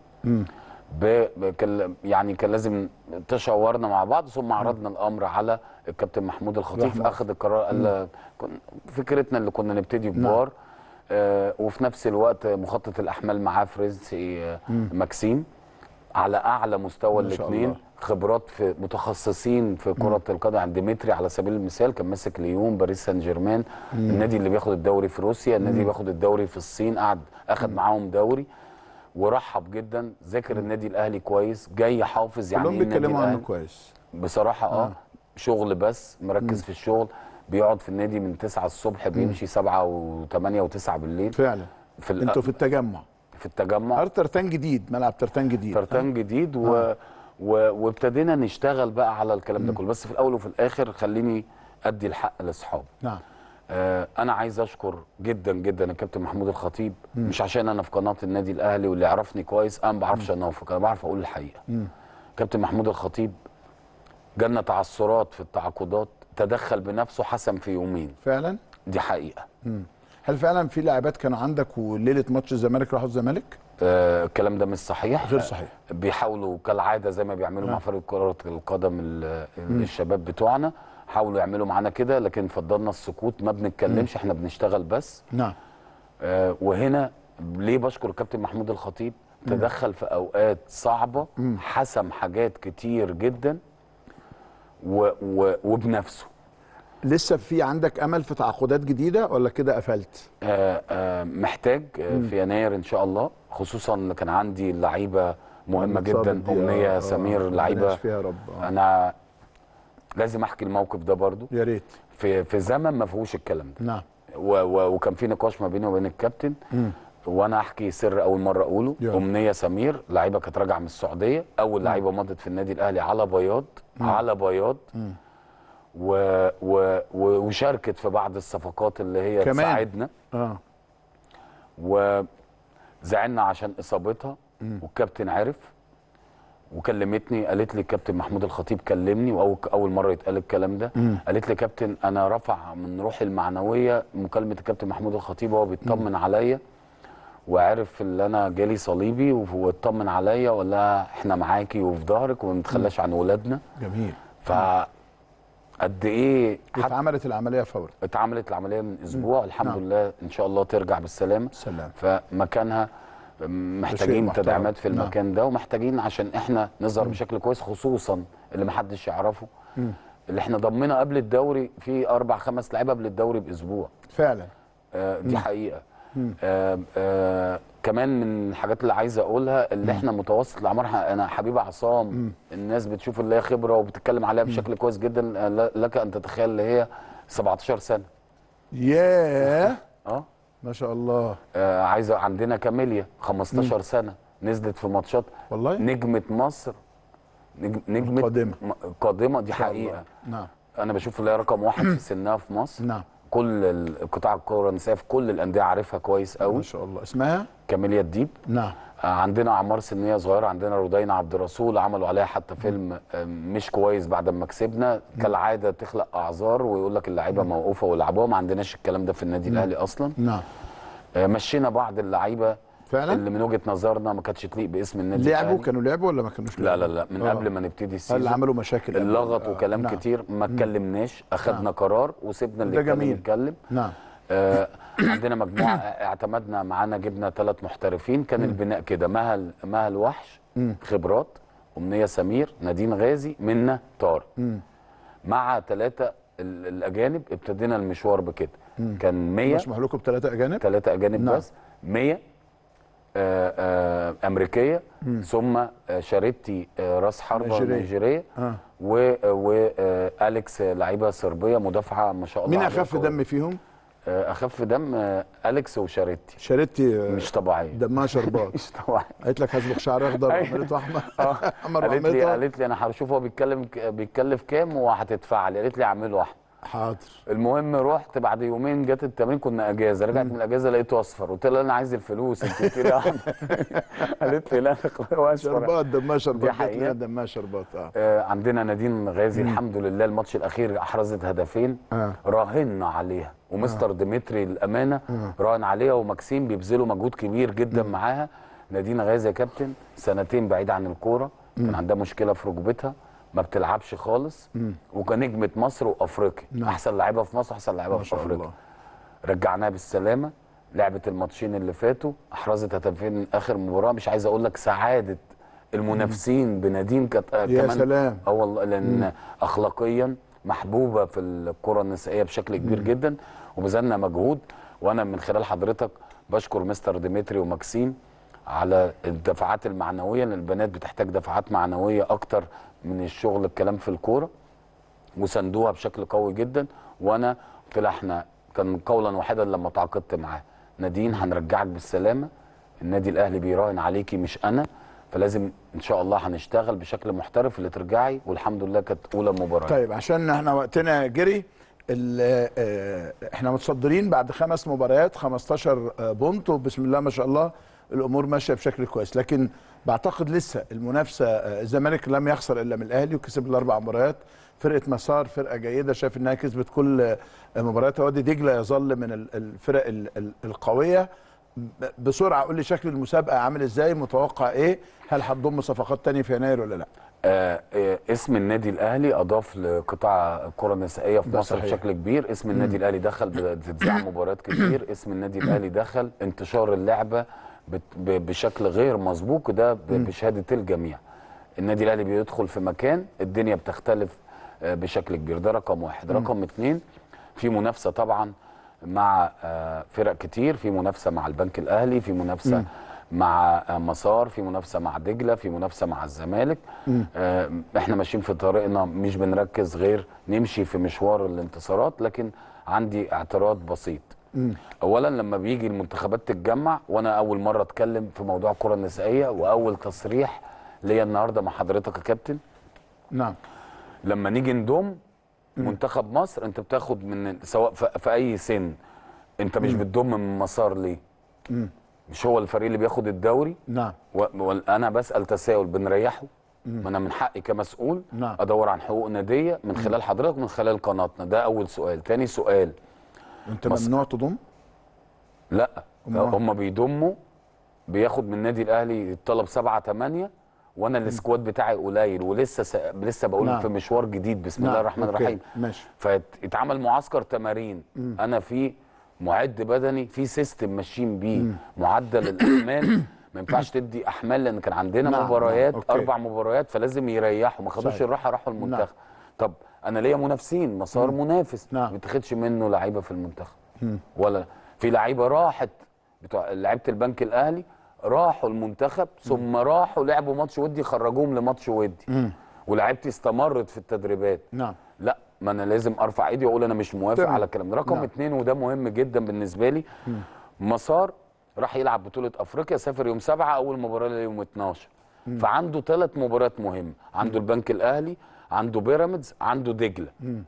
ب- ب- كان يعني كان لازم تشاورنا مع بعض ثم عرضنا الامر على الكابتن محمود الخطيب رحمة. اخذ القرار قال كن- فكرتنا اللي كنا نبتدي كبار آه، وفي نفس الوقت مخطط الاحمال معاه فرنسي آه، ماكسيم على اعلى مستوى ما شاء الاثنين الله. خبرات في متخصصين في كره القدم عند ديمتري على سبيل المثال كان ماسك ليون باريس سان جيرمان النادي اللي بياخد الدوري في روسيا النادي اللي بياخد الدوري في الصين قعد اخد معاهم دوري ورحب جدا ذاكر النادي الاهلي كويس جاي حافظ يعني كلهم إيه النادي بيتكلموا عنه الأهلي. كويس بصراحه اه, شغل بس مركز في الشغل بيقعد في النادي من 9 الصبح بيمشي 7 و8 و9 بالليل فعلا في الأ- انتوا في التجمع في التجمع ارض ترتان جديد ملعب ترتان جديد ترتان جديد و... و... وابتدينا نشتغل بقى على الكلام ده كله بس في الاول وفي الاخر خليني ادي الحق لاصحابي نعم آه انا عايز اشكر جدا جدا الكابتن محمود الخطيب مش عشان انا في قناه النادي الاهلي واللي يعرفني كويس انا ما بعرفش انافق انا بعرف اقول الحقيقه كابتن محمود الخطيب جالنا تعثرات في التعاقدات تدخل بنفسه حسم في يومين فعلا دي حقيقه هل فعلا في لاعبات كانوا عندك وليله ماتش الزمالك راحوا الزمالك آه الكلام ده مش صحيح غير صحيح بيحاولوا كالعاده زي ما بيعملوا مع فريق كره القدم ال- الشباب بتوعنا حاولوا يعملوا معانا كده لكن فضلنا السكوت ما بنتكلمش احنا بنشتغل بس نعم آه وهنا ليه بشكر الكابتن محمود الخطيب تدخل في اوقات صعبه حسم حاجات كتير جدا و و وبنفسه لسه في عندك امل في تعاقدات جديده ولا كده قفلت آه آه محتاج آه في يناير ان شاء الله خصوصا إن كان عندي لعيبه مهمه اتصابت جدا دي، امنيه آه، سمير آه، لعيبه ربنا يشفيها يا رب آه. انا لازم احكي الموقف ده برضو يا ريت في في زمن ما فيهوش الكلام ده نعم و و وكان في نقاش ما بيني وبين الكابتن وانا احكي سر اول مره اقوله يلا. امنيه سمير لعيبه كانت راجعه من السعوديه اول لعيبه مضت في النادي الاهلي على بياض على بياض و و و وشاركت في بعض الصفقات اللي هي كمان. تساعدنا اه وزعلنا عشان اصابتها والكابتن عرف وكلمتني قالت لي الكابتن محمود الخطيب كلمني واول اول مره يتقال الكلام ده قالت لي كابتن انا رفع من روحي المعنويه مكالمه الكابتن محمود الخطيب وهو بيطمن عليا وعرف ان انا جالي صليبي واطمن عليا وقال لها احنا معاكي وفي ظهرك وما نتخلاش عن ولادنا جميل ف قد ايه حتى اتعملت العمليه فورا اتعملت العمليه من اسبوع الحمد نعم. لله ان شاء الله ترجع بالسلامه سلام فمكانها محتاجين محترم. تدعيمات في نعم. المكان ده ومحتاجين عشان احنا نظهر بشكل كويس خصوصا اللي محدش يعرفه اللي احنا ضمنا قبل الدوري في اربع خمس لعيبه قبل الدوري باسبوع فعلا آه، دي حقيقه آه، آه، كمان من الحاجات اللي عايز اقولها اللي احنا متوسط الاعمار ح- انا حبيب عصام الناس بتشوف اللي هي خبره وبتتكلم عليها بشكل كويس جدا آه، ل- لك ان تتخيل اللي هي 17 سنه ياه اه ما شاء الله آه، عايزه عندنا كاميليا 15 سنه نزلت في ماتشات والله نجمه مصر نجم نجمه قادمة. م- قادمه دي شاء الله. حقيقه نعم انا بشوف اللي هي رقم واحد في سنها في مصر نعم كل ال- قطاع الكوره النسائيه في كل الانديه عارفها كويس ما قوي شاء الله اسمها كاميليا الديب نعم آه، عندنا اعمار سنيه صغيره عندنا رودينا عبد الرسول عملوا عليها حتى فيلم آه، مش كويس بعد ما كسبنا كالعاده تخلق اعذار ويقول لك اللعيبه موقوفه ويلعبوها ما عندناش الكلام ده في النادي الاهلي اصلا نعم آه، مشينا بعض اللعيبه فعلا اللي من وجهه نظرنا ما كانتش تليق باسم النادي لعبوا الأهلي. كانوا لعبوا ولا ما كانوش لا لا لعبوا؟ لا من آه. قبل ما نبتدي هل السيزون عملوا مشاكل قبل؟ اللغط آه، وكلام نعم. كتير ما اتكلمناش اخدنا نعم. قرار وسيبنا اللي ده يتكلم جميل. يتكلم نعم آه، عندنا مجموعه اعتمدنا معانا جبنا ثلاث محترفين كان البناء كده مهل مهل وحش خبرات امنيه سمير نادين غازي منا طارق مع ثلاثه الاجانب ابتدينا المشوار بكده كان 100 مسموح لكم بثلاثه اجانب ثلاثه اجانب نعم. بس 100 آه، آه، امريكيه ثم آه، شاريتي آه، راس حربه نيجيرية. نيجيريه آه. واليكس لعيبه صربيه مدافعه ما شاء الله مين عليها اخف قوية. دم فيهم؟ آه، اخف دم آه، اليكس وشاريتي شاريتي آه، مش طبيعيه دمها شربات مش طبيعيه قالت لك هصبغ شعر اخضر أيوة. وعملته احمر آه. احمر قالت لي وعملته قالت لي انا هشوف هو بيتكلم بيتكلف كام وهتدفع لي قالت لي اعمله واحد حاضر المهم رحت بعد يومين جت التمرين كنا اجازه رجعت من الاجازه لقيته اصفر قلت لها انا عايز الفلوس انت قلت لي يا عم. قالت لي لا هو اصفر شربات دمها شربات جات حقيقة. لنا دمها شربات اه آه، عندنا نادين غازي الحمد لله الماتش الاخير احرزت هدفين آه. راهنا عليها ومستر ديمتري الامانه راهن عليها وماكسيم بيبذلوا مجهود كبير جدا معاها نادين غازي يا كابتن سنتين بعيد عن الكوره كان عندها مشكله في ركبتها ما بتلعبش خالص وكان نجمه مصر وافريقيا نعم. احسن لعيبه في مصر احسن لعيبه ما في شاء افريقيا الله رجعناها بالسلامه لعبت الماتشين اللي فاتوا احرزت هدفين اخر مباراه مش عايز اقول لك سعاده المنافسين بنادين كانت آه، يا كمان سلام. اه والله لان اخلاقيا محبوبه في الكره النسائيه بشكل كبير جدا وبذلنا مجهود وانا من خلال حضرتك بشكر مستر ديمتري وماكسيم على الدفعات المعنويه لان البنات بتحتاج دفعات معنويه اكتر من الشغل الكلام في الكوره وساندوها بشكل قوي جدا وانا قلت لها احنا كان قولا واحدا لما تعاقدت معاه نادين هنرجعك بالسلامه النادي الاهلي بيراهن عليكي مش انا فلازم ان شاء الله هنشتغل بشكل محترف اللي ترجعي والحمد لله كانت اولى مباراه طيب عشان احنا وقتنا جري ال- آه، احنا متصدرين بعد خمس مباريات 15 آه، بونت وبسم الله ما شاء الله الامور ماشيه بشكل كويس لكن بعتقد لسه المنافسه آه، الزمالك لم يخسر الا من الاهلي وكسب الاربع مباريات فرقه مسار فرقه جيده شايف انها كسبت كل آه، مبارياتها وادي دجله يظل من ال- الفرق ال- ال- القويه ب- بسرعه قول لي شكل المسابقه عامل ازاي متوقع ايه هل هتضم صفقات تانية في يناير ولا لا آه آه اسم النادي الاهلي اضاف لقطاع الكره النسائيه في ده مصر صحيح. بشكل كبير اسم النادي الاهلي دخل بتتذاع مباريات كتير اسم النادي الاهلي دخل انتشار اللعبه بت- ب- بشكل غير مسبوق ده ب- بشهاده الجميع النادي الاهلي بيدخل في مكان الدنيا بتختلف آه، بشكل كبير ده رقم واحد رقم اتنين في منافسه طبعا مع آه، فرق كتير في منافسه مع البنك الاهلي في منافسه مع آه، مسار في منافسه مع دجله في منافسه مع الزمالك آه، احنا ماشيين في طريقنا مش بنركز غير نمشي في مشوار الانتصارات لكن عندي اعتراض بسيط اولا لما بيجي المنتخبات تتجمع وانا اول مره اتكلم في موضوع الكره النسائيه واول تصريح ليا النهارده مع حضرتك يا كابتن نعم لما نيجي نضم منتخب مصر انت بتاخد من سواء في في اي سن انت مش بتضم من مسار ليه مش هو الفريق اللي بياخد الدوري نعم وانا بسال تساؤل بنريحه ما انا من حقي كمسؤول نعم. ادور عن حقوق ناديه من خلال حضرتك ومن خلال قناتنا ده اول سؤال تاني سؤال انت مصر. ممنوع تضم لا أمال؟ هم بيضموا بياخد من النادي الاهلي الطلب سبعة تمانية وانا السكواد بتاعي قليل ولسه س... لسه بقول نعم. في مشوار جديد بسم نعم، الله الرحمن أوكي، الرحيم ماشي. فاتعمل معسكر تمارين انا في معد بدني في سيستم ماشيين بيه معدل الاحمال ما ينفعش تدي احمال لان كان عندنا نعم، مباريات نعم، أوكي. اربع مباريات فلازم يريحوا ما خدوش صحيح. الراحه راحوا المنتخب نعم. طب انا ليا منافسين مسار منافس نعم. ما بيتاخدش منه لعيبه في المنتخب ولا في لعيبه راحت بتوع لعيبه البنك الاهلي راحوا المنتخب ثم راحوا لعبوا ماتش ودي خرجوهم لماتش ودي ولعيبتي استمرت في التدريبات نعم لا ما انا لازم ارفع ايدي واقول انا مش موافق تمام. على الكلام ده رقم نعم. اتنين وده مهم جدا بالنسبه لي مسار راح يلعب بطوله افريقيا سافر يوم سبعة اول مباراه ليه يوم 12 فعنده ثلاث مباريات مهمه عنده البنك الاهلي عنده بيراميدز عنده دجله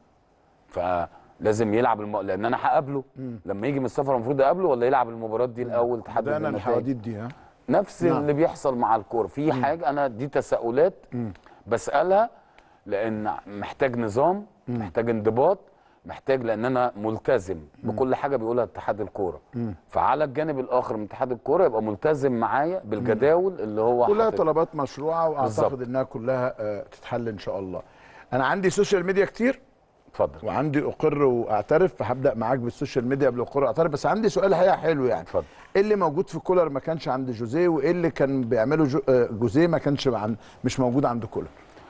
فلازم يلعب الم... لان انا هقابله لما يجي من السفر المفروض اقابله ولا يلعب المباراه دي الاول تحدد بدانا النتائج الحواديت دي ها نفس نعم. اللي بيحصل مع الكوره في حاجه انا دي تساؤلات بسالها لان محتاج نظام محتاج انضباط محتاج لان انا ملتزم بكل حاجه بيقولها اتحاد الكوره فعلى الجانب الاخر من اتحاد الكوره يبقى ملتزم معايا بالجداول اللي هو كلها حاططها. طلبات مشروعه واعتقد بالظبط. انها كلها آه، تتحل ان شاء الله انا عندي سوشيال ميديا كتير اتفضل وعندي اقر واعترف فهبدا معاك بالسوشيال ميديا قبل اقر واعترف بس عندي سؤال حقيقه حلو يعني اتفضل. ايه اللي موجود في كولر ما كانش عند جوزيه وايه اللي كان بيعمله جو آه، جوزيه ما كانش عن مش موجود عند كولر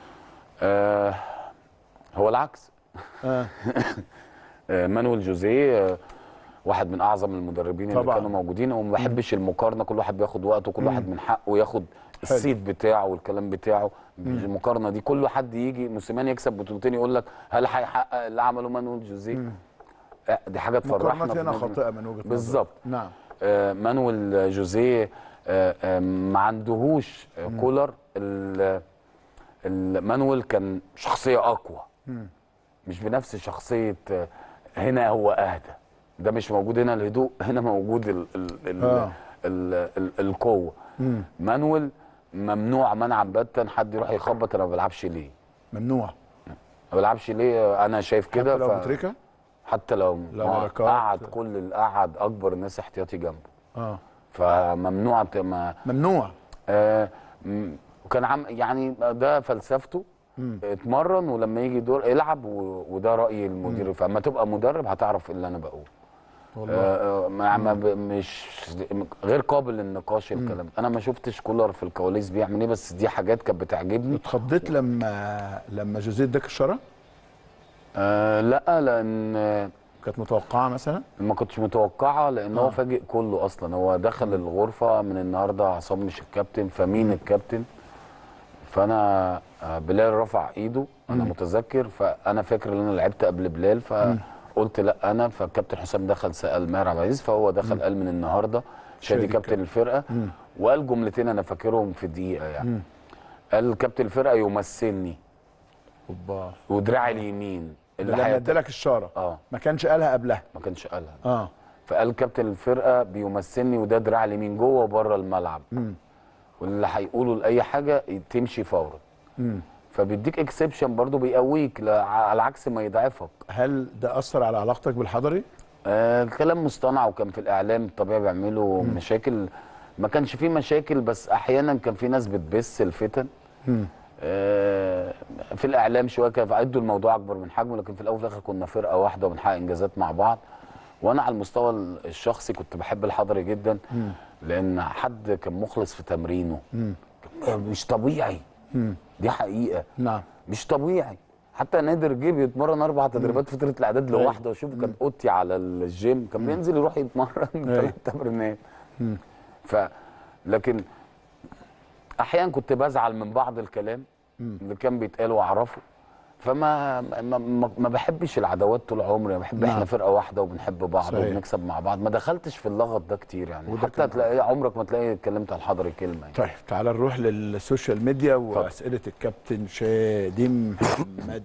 آه هو العكس آه. آه مانويل جوزيه آه واحد من اعظم المدربين اللي طبعاً. كانوا موجودين وما بحبش المقارنه كل واحد بياخد وقته كل واحد من حقه ياخد السيت بتاعه والكلام بتاعه مش المقارنه دي كل حد يجي موسيماني يكسب بطولتين يقول لك هل هيحقق اللي عمله مانويل جوزيه آه، دي حاجه تفرحنا مقارنات في هنا النادي. خاطئه من وجهه نظري بالظبط نعم آه، مانويل جوزيه آه، آه، ما عندهوش آه، كولر ال- ال- مانويل كان شخصيه اقوى مش بنفس شخصيه آه، هنا هو اهدى ده مش موجود هنا الهدوء هنا موجود ال ال ال آه. ال ال القوه مانويل ممنوع منعا باتا حد يروح يخبط انا ما بلعبش ليه ممنوع ما بلعبش ليه انا شايف كده حتى لو ف- متركه حتى لو لو ما بركات. قعد كل اللي قعد اكبر الناس احتياطي جنبه اه فممنوع ت- ما ممنوع آه م- وكان عم يعني ده فلسفته اتمرن ولما يجي دور العب و- وده راي المدير فاما تبقى مدرب هتعرف اللي انا بقوله والله آه آه، ما ما ب- مش غير قابل للنقاش الكلام انا ما شفتش كولر في الكواليس بيعمل ايه بس دي حاجات كانت بتعجبني اتخضيت لما لما جوزيه اداك الشاره آه لا لان آه، كانت متوقعه مثلا ما كنتش متوقعه لان هو آه. فاجئ كله اصلا هو دخل الغرفه من النهارده عصام مش الكابتن فمين الكابتن فانا آه، بلال رفع ايده انا متذكر فانا فاكر ان انا لعبت قبل بلال فقلت لا انا فالكابتن حسام دخل سال ماهر عبد العزيز فهو دخل قال من النهارده شادي شادي كابتن الفرقه وقال جملتين انا فاكرهم في دقيقه يعني قال كابتن الفرقه يمثلني اوبا ودراعي اليمين ده لما هيت- ادالك الشاره اه ما كانش قالها قبلها ما كانش قالها اه فقال كابتن الفرقه بيمثلني وده دراع اليمين جوه وبره الملعب واللي هيقولوا لاي حاجه تمشي فورا فبيديك اكسبشن برضو بيقويك لا- على عكس ما يضعفك هل ده اثر على علاقتك بالحضري آه الكلام مصطنع وكان في الاعلام طبيعي بيعملوا مشاكل ما كانش فيه مشاكل بس احيانا كان في ناس بتبث الفتن آه في الاعلام شويه كان عدوا الموضوع اكبر من حجمه لكن في الاول وفي الاخر كنا فرقه واحده وبنحقق انجازات مع بعض وانا على المستوى الشخصي كنت بحب الحضري جدا لان حد كان مخلص في تمرينه كان مش طبيعي دي حقيقه نعم مش طبيعي حتى نادر جه بيتمرن اربع تدريبات فتره الاعداد لوحده وشوف كان اوضتي على الجيم كان بينزل يروح يتمرن ثلاث تمرينات ف لكن احيانا كنت بزعل من بعض الكلام اللي كان بيتقال واعرفه فما ما, ما, ما بحبش العداوات طول عمري بحب نعم. احنا فرقه واحده وبنحب بعض صحيح. وبنكسب مع بعض ما دخلتش في اللغط ده كتير يعني وده حتى كان- تلاقي عمرك ما تلاقي اتكلمت عن الحضري كلمه يعني. طيب تعال نروح للسوشيال ميديا واسئله الكابتن شادي محمد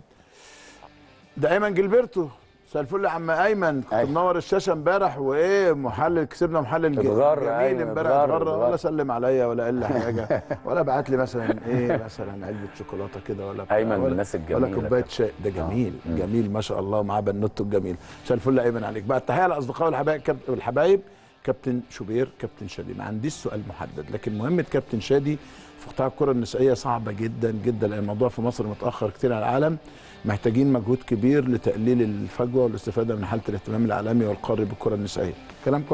ده ايمن جilberto مساء الفل يا عم ايمن كنت أيوة. منور الشاشه امبارح وايه محلل كسبنا محلل ج- اتغر جميل أيمن، امبارح اتغر، اتغرى اتغر. ولا سلم عليا ولا قال لي حاجه ولا بعت لي مثلا ايه مثلا علبه شوكولاته كده ولا بتاع أيمن من ولا- الناس ولا الجميلة كوبايه كده. شاي ده جميل جميل ما شاء الله معاه بنوته الجميل مساء الفل يا ايمن عليك بعد تحيه لاصدقائي والحبايب كاب- والحبايب كابتن شوبير كابتن شادي ما عنديش سؤال محدد لكن مهمه كابتن شادي في قطاع الكره النسائيه صعبه جدا جدا لان الموضوع في مصر متاخر كتير على العالم محتاجين مجهود كبير لتقليل الفجوه والاستفاده من حاله الاهتمام العالمي والقاري بالكره النسائيه كلام كويس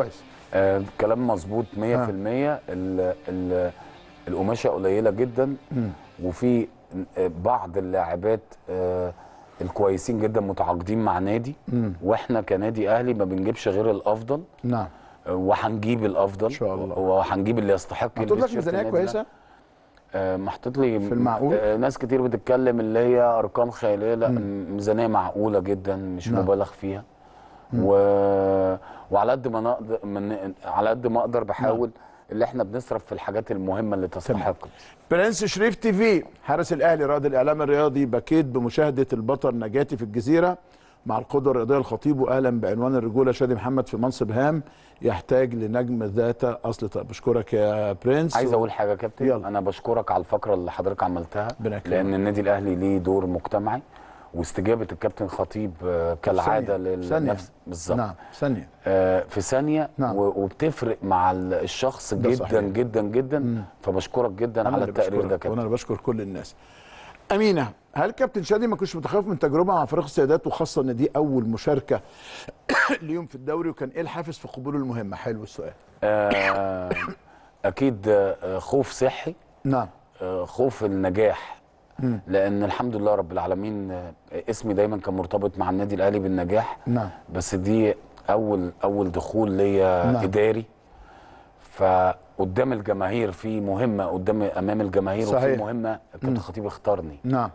آه كلام مظبوط 100% ال ال القماشه قليله جدا وفي آه، بعض اللاعبات آه الكويسين جدا متعاقدين مع نادي واحنا كنادي اهلي ما بنجيبش غير الافضل نعم آه، وهنجيب الافضل ان شاء الله. وهنجيب اللي يستحق محطوط يلبس لك تيشيرت ميزانيه النادي كويسه آه، محطوط لي في المعقول؟ آه، ناس كتير بتتكلم اللي هي ارقام خياليه لا ميزانيه معقوله جدا مش نعم. مبالغ فيها و... وعلى قد ما نقدر من... على قد ما اقدر بحاول اللي احنا بنصرف في الحاجات المهمه اللي تستحق برنس شريف تي في حارس الاهلي رائد الاعلام الرياضي بكيت بمشاهده البطل نجاتي في الجزيره مع القدوه الرياضيه الخطيب واهلا بعنوان الرجوله شادي محمد في منصب هام يحتاج لنجم ذات اصل طيب بشكرك يا برنس عايز اقول حاجه يا كابتن يلا. انا بشكرك على الفقره اللي حضرتك عملتها ربنا يكرمك. لان النادي الاهلي ليه دور مجتمعي واستجابه الكابتن خطيب آه، كالعاده ثانية. ثانية. للنفس بالظبط نعم ثانيه آه، في ثانيه نعم. و- وبتفرق مع ال- الشخص ده جدا صحيح. جدا جدا فبشكرك جدا أنا على اللي التقرير ده بشكرك، كابتن وانا اللي بشكر كل الناس امينه هل كابتن شادي ما كنتش متخوف من تجربه مع فريق السيدات وخاصه ان دي اول مشاركه ليهم في الدوري وكان ايه الحافز في قبوله المهمه حلو السؤال آه، اكيد آه، خوف صحي نعم آه، خوف النجاح لان الحمد لله رب العالمين آه، اسمي دايما كان مرتبط مع النادي الاهلي بالنجاح نعم بس دي اول اول دخول ليا نعم. اداري فقدام الجماهير في مهمه قدام امام الجماهير صحيح. وفي مهمه الكابتن خطيب اختارني نعم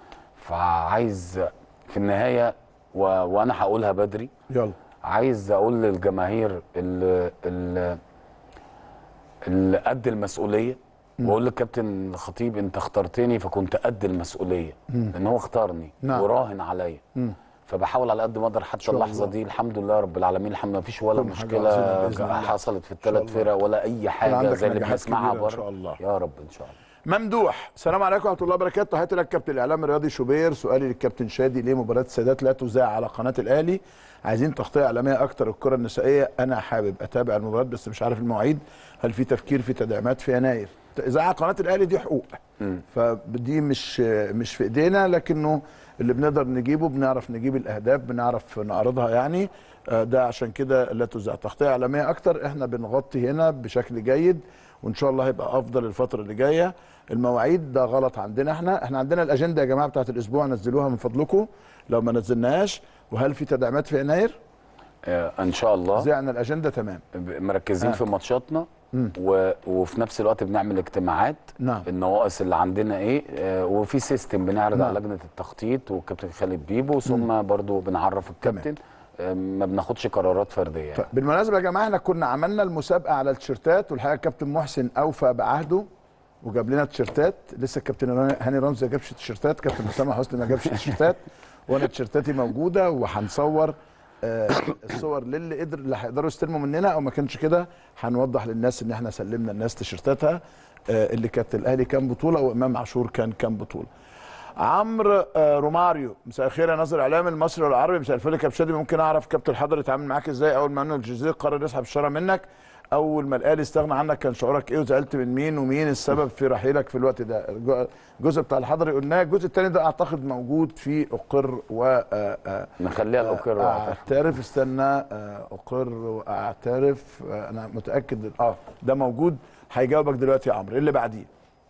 فعايز في النهايه و... وانا هقولها بدري يلا عايز اقول للجماهير اللي, اللي, اللي قد المسؤوليه واقول للكابتن الخطيب انت اخترتني فكنت قد المسؤوليه لان هو اختارني نعم. وراهن عليا فبحاول على قد ما اقدر حتى شاء اللحظه الله. دي الحمد لله رب العالمين الحمد لله مفيش ولا كل حاجة مشكله عظيمة بإذن الله. حصلت في إن شاء الثلاث الله. فرق ولا اي حاجه عندك زي اللي نجاحات بنسمعها كبيرة إن بره شاء الله. يا رب ان شاء الله ممدوح السلام عليكم ورحمه الله وبركاته تحياتي لك كابتن الاعلام الرياضي شوبير سؤالي للكابتن شادي ليه مباراه السادات لا تذاع على قناه الاهلي عايزين تغطيه اعلاميه اكتر الكره النسائيه انا حابب اتابع المباريات بس مش عارف المواعيد هل في تفكير في تدعيمات في يناير اذاعه قناه الاهلي دي حقوق فدي مش مش في ايدينا لكنه اللي بنقدر نجيبه بنعرف نجيب الاهداف بنعرف نعرضها يعني آه، ده عشان كده لا تذاع تغطيه اعلاميه اكتر احنا بنغطي هنا بشكل جيد وان شاء الله هيبقى افضل الفتره اللي جايه المواعيد ده غلط عندنا احنا احنا عندنا الاجنده يا جماعه بتاعت الاسبوع نزلوها من فضلكم لو ما نزلناهاش وهل في تدعيمات في يناير آه ان شاء الله زعنا الاجنده تمام مركزين آه. في ماتشاتنا و... وفي نفس الوقت بنعمل اجتماعات نعم. النواقص اللي عندنا ايه آه وفي سيستم بنعرض نعم. على لجنه التخطيط والكابتن خالد بيبو ثم برضو بنعرف الكابتن آه ما بناخدش قرارات فرديه يعني. طيب بالمناسبه يا جماعه احنا كنا عملنا المسابقه على التيشيرتات والحقيقه الكابتن محسن اوفى بعهده وجاب لنا تيشيرتات لسه الكابتن هاني رمزي ما جابش تيشيرتات كابتن اسامه حسني ما جابش تيشيرتات وانا تيشيرتاتي موجوده وهنصور آه، الصور للي قدر اللي هيقدروا يستلموا مننا او ما كانش كده هنوضح للناس ان احنا سلمنا الناس تيشيرتاتها آه، اللي كانت الاهلي كام بطوله وامام عاشور كان كام بطوله عمرو آه، روماريو مساء الخير يا ناظر اعلام المصري والعربي مساء الفل يا كابتن شادي ممكن اعرف كابتن الحضري اتعامل معاك ازاي اول ما انه الجزيره قرر يسحب الشاره منك اول ما الاهلي استغنى عنك كان شعورك ايه وزعلت من مين ومين السبب في رحيلك في الوقت ده الج- الجزء بتاع الحضري قلناه الجزء الثاني ده اعتقد موجود في اقر و آه، آه، نخليها الاوكر واعترف. اعترف استنى آه، اقر واعترف آه، انا متاكد اه ده موجود هيجاوبك دلوقتي يا عمرو إيه اللي بعديه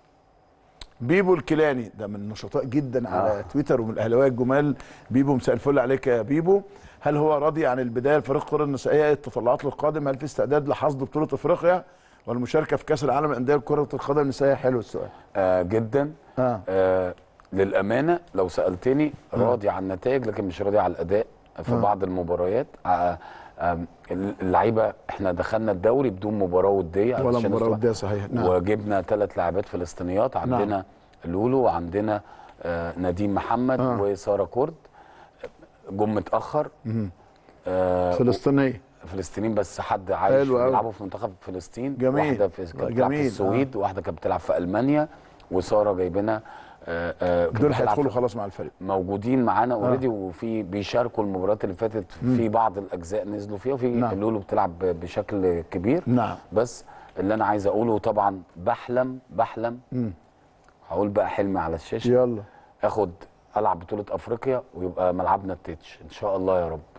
بيبو الكيلاني ده من نشطاء جدا على آه. تويتر ومن الاهلاويه الجمال بيبو مساء الفل عليك يا بيبو هل هو راضي عن البدايه لفريق الكره النسائيه التطلعات للقادم هل في استعداد لحصد بطوله افريقيا والمشاركه في كاس العالم للانديه كره القدم النسائيه حلو السؤال آه جدا اه آه للامانه لو سالتني راضي عن النتائج لكن مش راضي على الاداء في آه. بعض المباريات آه آم، اللعيبه احنا دخلنا الدوري بدون مباراه وديه ولا علشان مباراه نطلع- وديه صحيح نعم وجبنا ثلاث لاعبات فلسطينيات عندنا لولو وعندنا آه نديم محمد آه. وساره كرد جم متاخر آه فلسطينيه فلسطينيين بس حد عايش حلو أوي. بيلعبوا في منتخب فلسطين جميل. واحده في كانت بتلعب في جميل، السويد وواحده كانت بتلعب في المانيا وساره جايبينها آه، آه، كانت دول بتلعب هيدخلوا في- خلاص مع الفريق موجودين معانا اوريدي وفي بيشاركوا المباريات اللي فاتت في بعض الاجزاء نزلوا فيها وفي نعم. لولو بتلعب ب- بشكل كبير نعم بس اللي انا عايز اقوله طبعا بحلم بحلم هقول بقى حلمي على الشاشه يلا اخد العب بطوله افريقيا ويبقى ملعبنا التتش ان شاء الله يا رب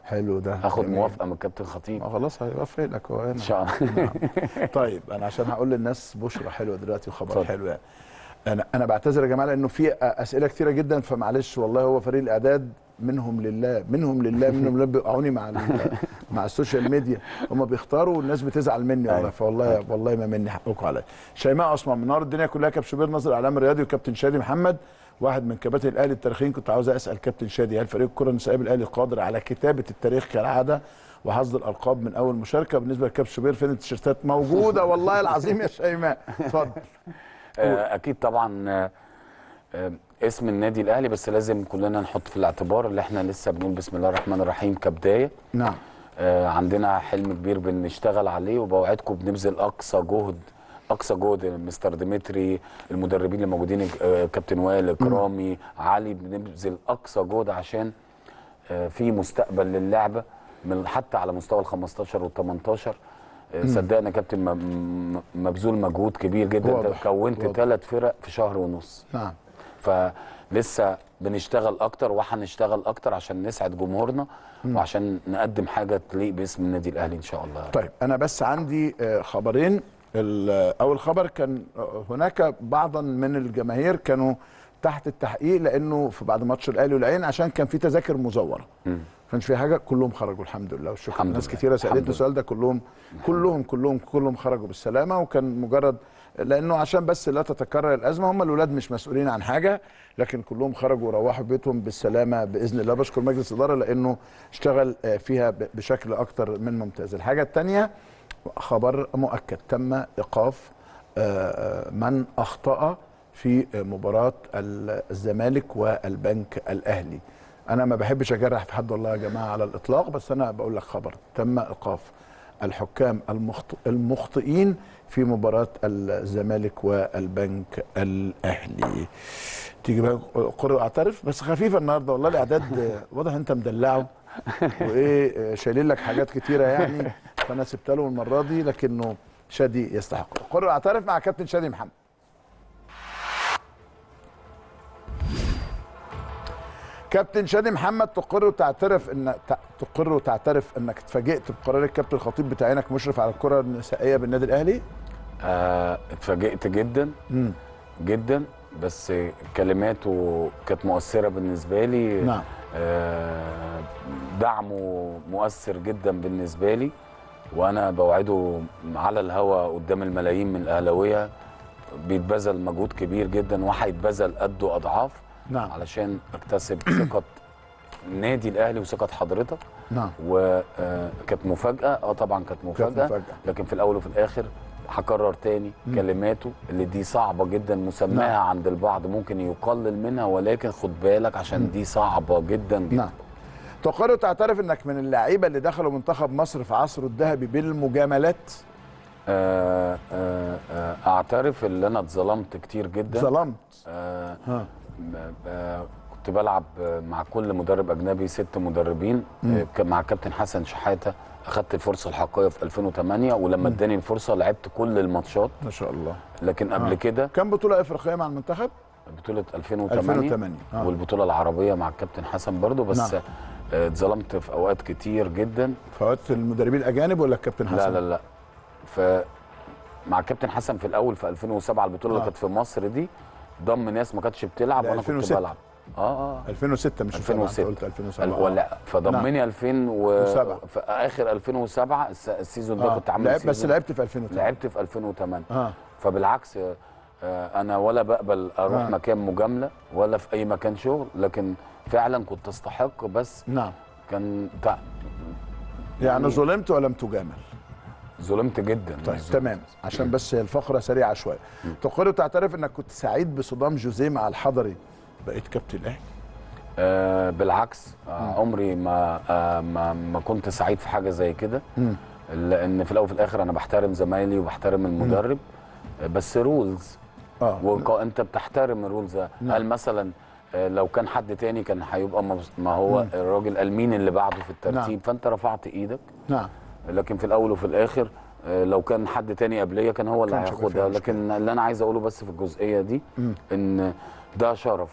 حلو ده هاخد جميل. موافقه من الكابتن خطيب ما خلاص هيوافق لك هو ان هنا شاء الله طيب انا عشان هقول للناس بشرى حلوه دلوقتي وخبر اتفضل. حلو يعني انا انا بعتذر يا جماعه لانه في اسئله كتيره جدا فمعلش والله هو فريق الاعداد منهم لله منهم لله منهم لله بيوقعوني مع ال- مع السوشيال ميديا هم بيختاروا والناس بتزعل مني والله أيوة. فوالله والله ما مني حقكم عليا شيماء عثمان منار الدنيا كلها كابتن شوبير ناظر الاعلام الرياضي وكابتن شادي محمد واحد من كباتن الاهلي التاريخيين كنت عاوز اسال كابتن شادي هل فريق الكره النسائيه بالاهلي قادر على كتابه التاريخ كالعاده وحصد الالقاب من اول مشاركه بالنسبه لكابتن شوبير فين التيشيرتات موجوده والله العظيم يا شيماء اتفضل آه، اكيد طبعا آه، آه، اسم النادي الاهلي بس لازم كلنا نحط في الاعتبار اللي احنا لسه بنقول بسم الله الرحمن الرحيم كبدايه نعم آه، عندنا حلم كبير بنشتغل عليه وبوعدكم بنبذل اقصى جهد اقصى جهد مستر ديمتري المدربين اللي موجودين آه، كابتن وائل اكرامي علي بنبذل اقصى جهد عشان آه، في مستقبل للعبه من حتى على مستوى ال 15 وال 18 آه، صدقني يا كابتن م- م- مبذول مجهود كبير جدا انت واضح، كونت واضح. ثلاث فرق في شهر ونص نعم فلسه بنشتغل اكتر وهنشتغل اكتر عشان نسعد جمهورنا وعشان نقدم حاجه تليق باسم النادي الاهلي ان شاء الله طيب انا بس عندي آه، خبرين ال- اول خبر كان آه، هناك بعضا من الجماهير كانوا تحت التحقيق لانه في بعد ماتش الاهلي والعين عشان كان في تذاكر مزوره مم. كانش في حاجه كلهم خرجوا الحمد لله والشكر الحمد ناس لله. كتيره الحمد سالتني لله. السؤال ده كلهم كلهم كلهم كلهم خرجوا بالسلامه وكان مجرد لانه عشان بس لا تتكرر الازمه هم الاولاد مش مسؤولين عن حاجه لكن كلهم خرجوا وروحوا بيتهم بالسلامه باذن الله بشكر مجلس الاداره لانه اشتغل آه، فيها ب- بشكل اكتر من ممتاز الحاجه الثانيه خبر مؤكد تم ايقاف آه، من اخطا في مباراه ال- الزمالك والبنك الاهلي انا ما بحبش اجرح في حد والله يا جماعه على الاطلاق بس انا بقول لك خبر تم ايقاف الحكام المخط... المخطئين في مباراه الزمالك والبنك الاهلي تيجي بقى قر اعترف بس خفيفه النهارده والله الاعداد آه، واضح انت مدلعه وايه آه، شايلين لك حاجات كتيره يعني فانا سبتها له المره دي لكنه شادي يستحق قر اعترف مع كابتن شادي محمد كابتن شادي محمد تقر وتعترف ان ت- تقر وتعترف انك اتفاجئت بقرار الكابتن الخطيب بتعيينك مشرف على الكره النسائيه بالنادي الاهلي آه، اتفاجئت جدا امم جدا بس كلماته كانت مؤثره بالنسبه لي نعم آه، دعمه مؤثر جدا بالنسبه لي وانا بوعده على الهوا قدام الملايين من الاهلاويه بيتبذل مجهود كبير جدا وهيتبذل قده اضعاف نعم علشان اكتسب ثقه النادي الاهلي وثقه حضرتك نعم وكانت مفاجاه اه طبعا كانت مفاجاه مفاجأة. لكن في الاول وفي الاخر هكرر تاني مم. كلماته اللي دي صعبه جدا مسماها نعم. عند البعض ممكن يقلل منها ولكن خد بالك عشان دي صعبه جدا جدا نعم تقر وتعترف انك من اللعيبه اللي دخلوا منتخب مصر في عصره الذهبي بالمجاملات آه آه آه اعترف ان انا اتظلمت كتير جدا ظلمت آه ها آه كنت بلعب مع كل مدرب اجنبي ست مدربين مم. آه، مع كابتن حسن شحاته اخدت الفرصه الحقيقيه في 2008 ولما اداني الفرصه لعبت كل الماتشات ما شاء الله لكن قبل آه. كده كم بطوله افريقيه مع المنتخب بطوله 2008, 2008 آه. والبطوله العربيه مع الكابتن حسن برضو بس نعم. آه، اتظلمت في اوقات كتير جدا فوات المدربين الاجانب ولا الكابتن حسن لا لا لا ف مع الكابتن حسن في الاول في 2007 البطوله آه. اللي كانت في مصر دي ضم ناس ما كانتش بتلعب لا، وانا كنت 2006. بلعب اه اه 2006 مش 2006. 2006 قلت 2007 ال- ولا فضمني 2000 و وسبعة. في اخر 2007 الس- السيزون ده آه. كنت عامل لعب بس سيزون- لعبت في 2008 لعبت في 2008 اه فبالعكس آه، انا ولا بقبل اروح آه. مكان مجامله ولا في اي مكان شغل لكن فعلا كنت استحق بس نعم كان تع... يعني يعني- ظلمت ولم تجامل ظلمت جدا طيب ظلمت. تمام عشان بس الفقره سريعه شويه تقر وتعترف انك كنت سعيد بصدام جوزيه مع الحضري بقيت كابتن الاهلي آه بالعكس آه عمري ما آه ما ما كنت سعيد في حاجه زي كده مم. لان في الاول وفي الاخر انا بحترم زمايلي وبحترم المدرب آه، بس رولز اه وانت بتحترم الرولز نعم. هل مثلا آه، لو كان حد تاني كان هيبقى مبس- ما هو الراجل قال مين اللي بعده في الترتيب نعم. فانت رفعت ايدك نعم لكن في الاول وفي الاخر آه، لو كان حد تاني قبليه كان هو اللي كانش هيبقى هياخدها فيها لكن اللي انا عايز اقوله بس في الجزئيه دي مم. ان ده شرف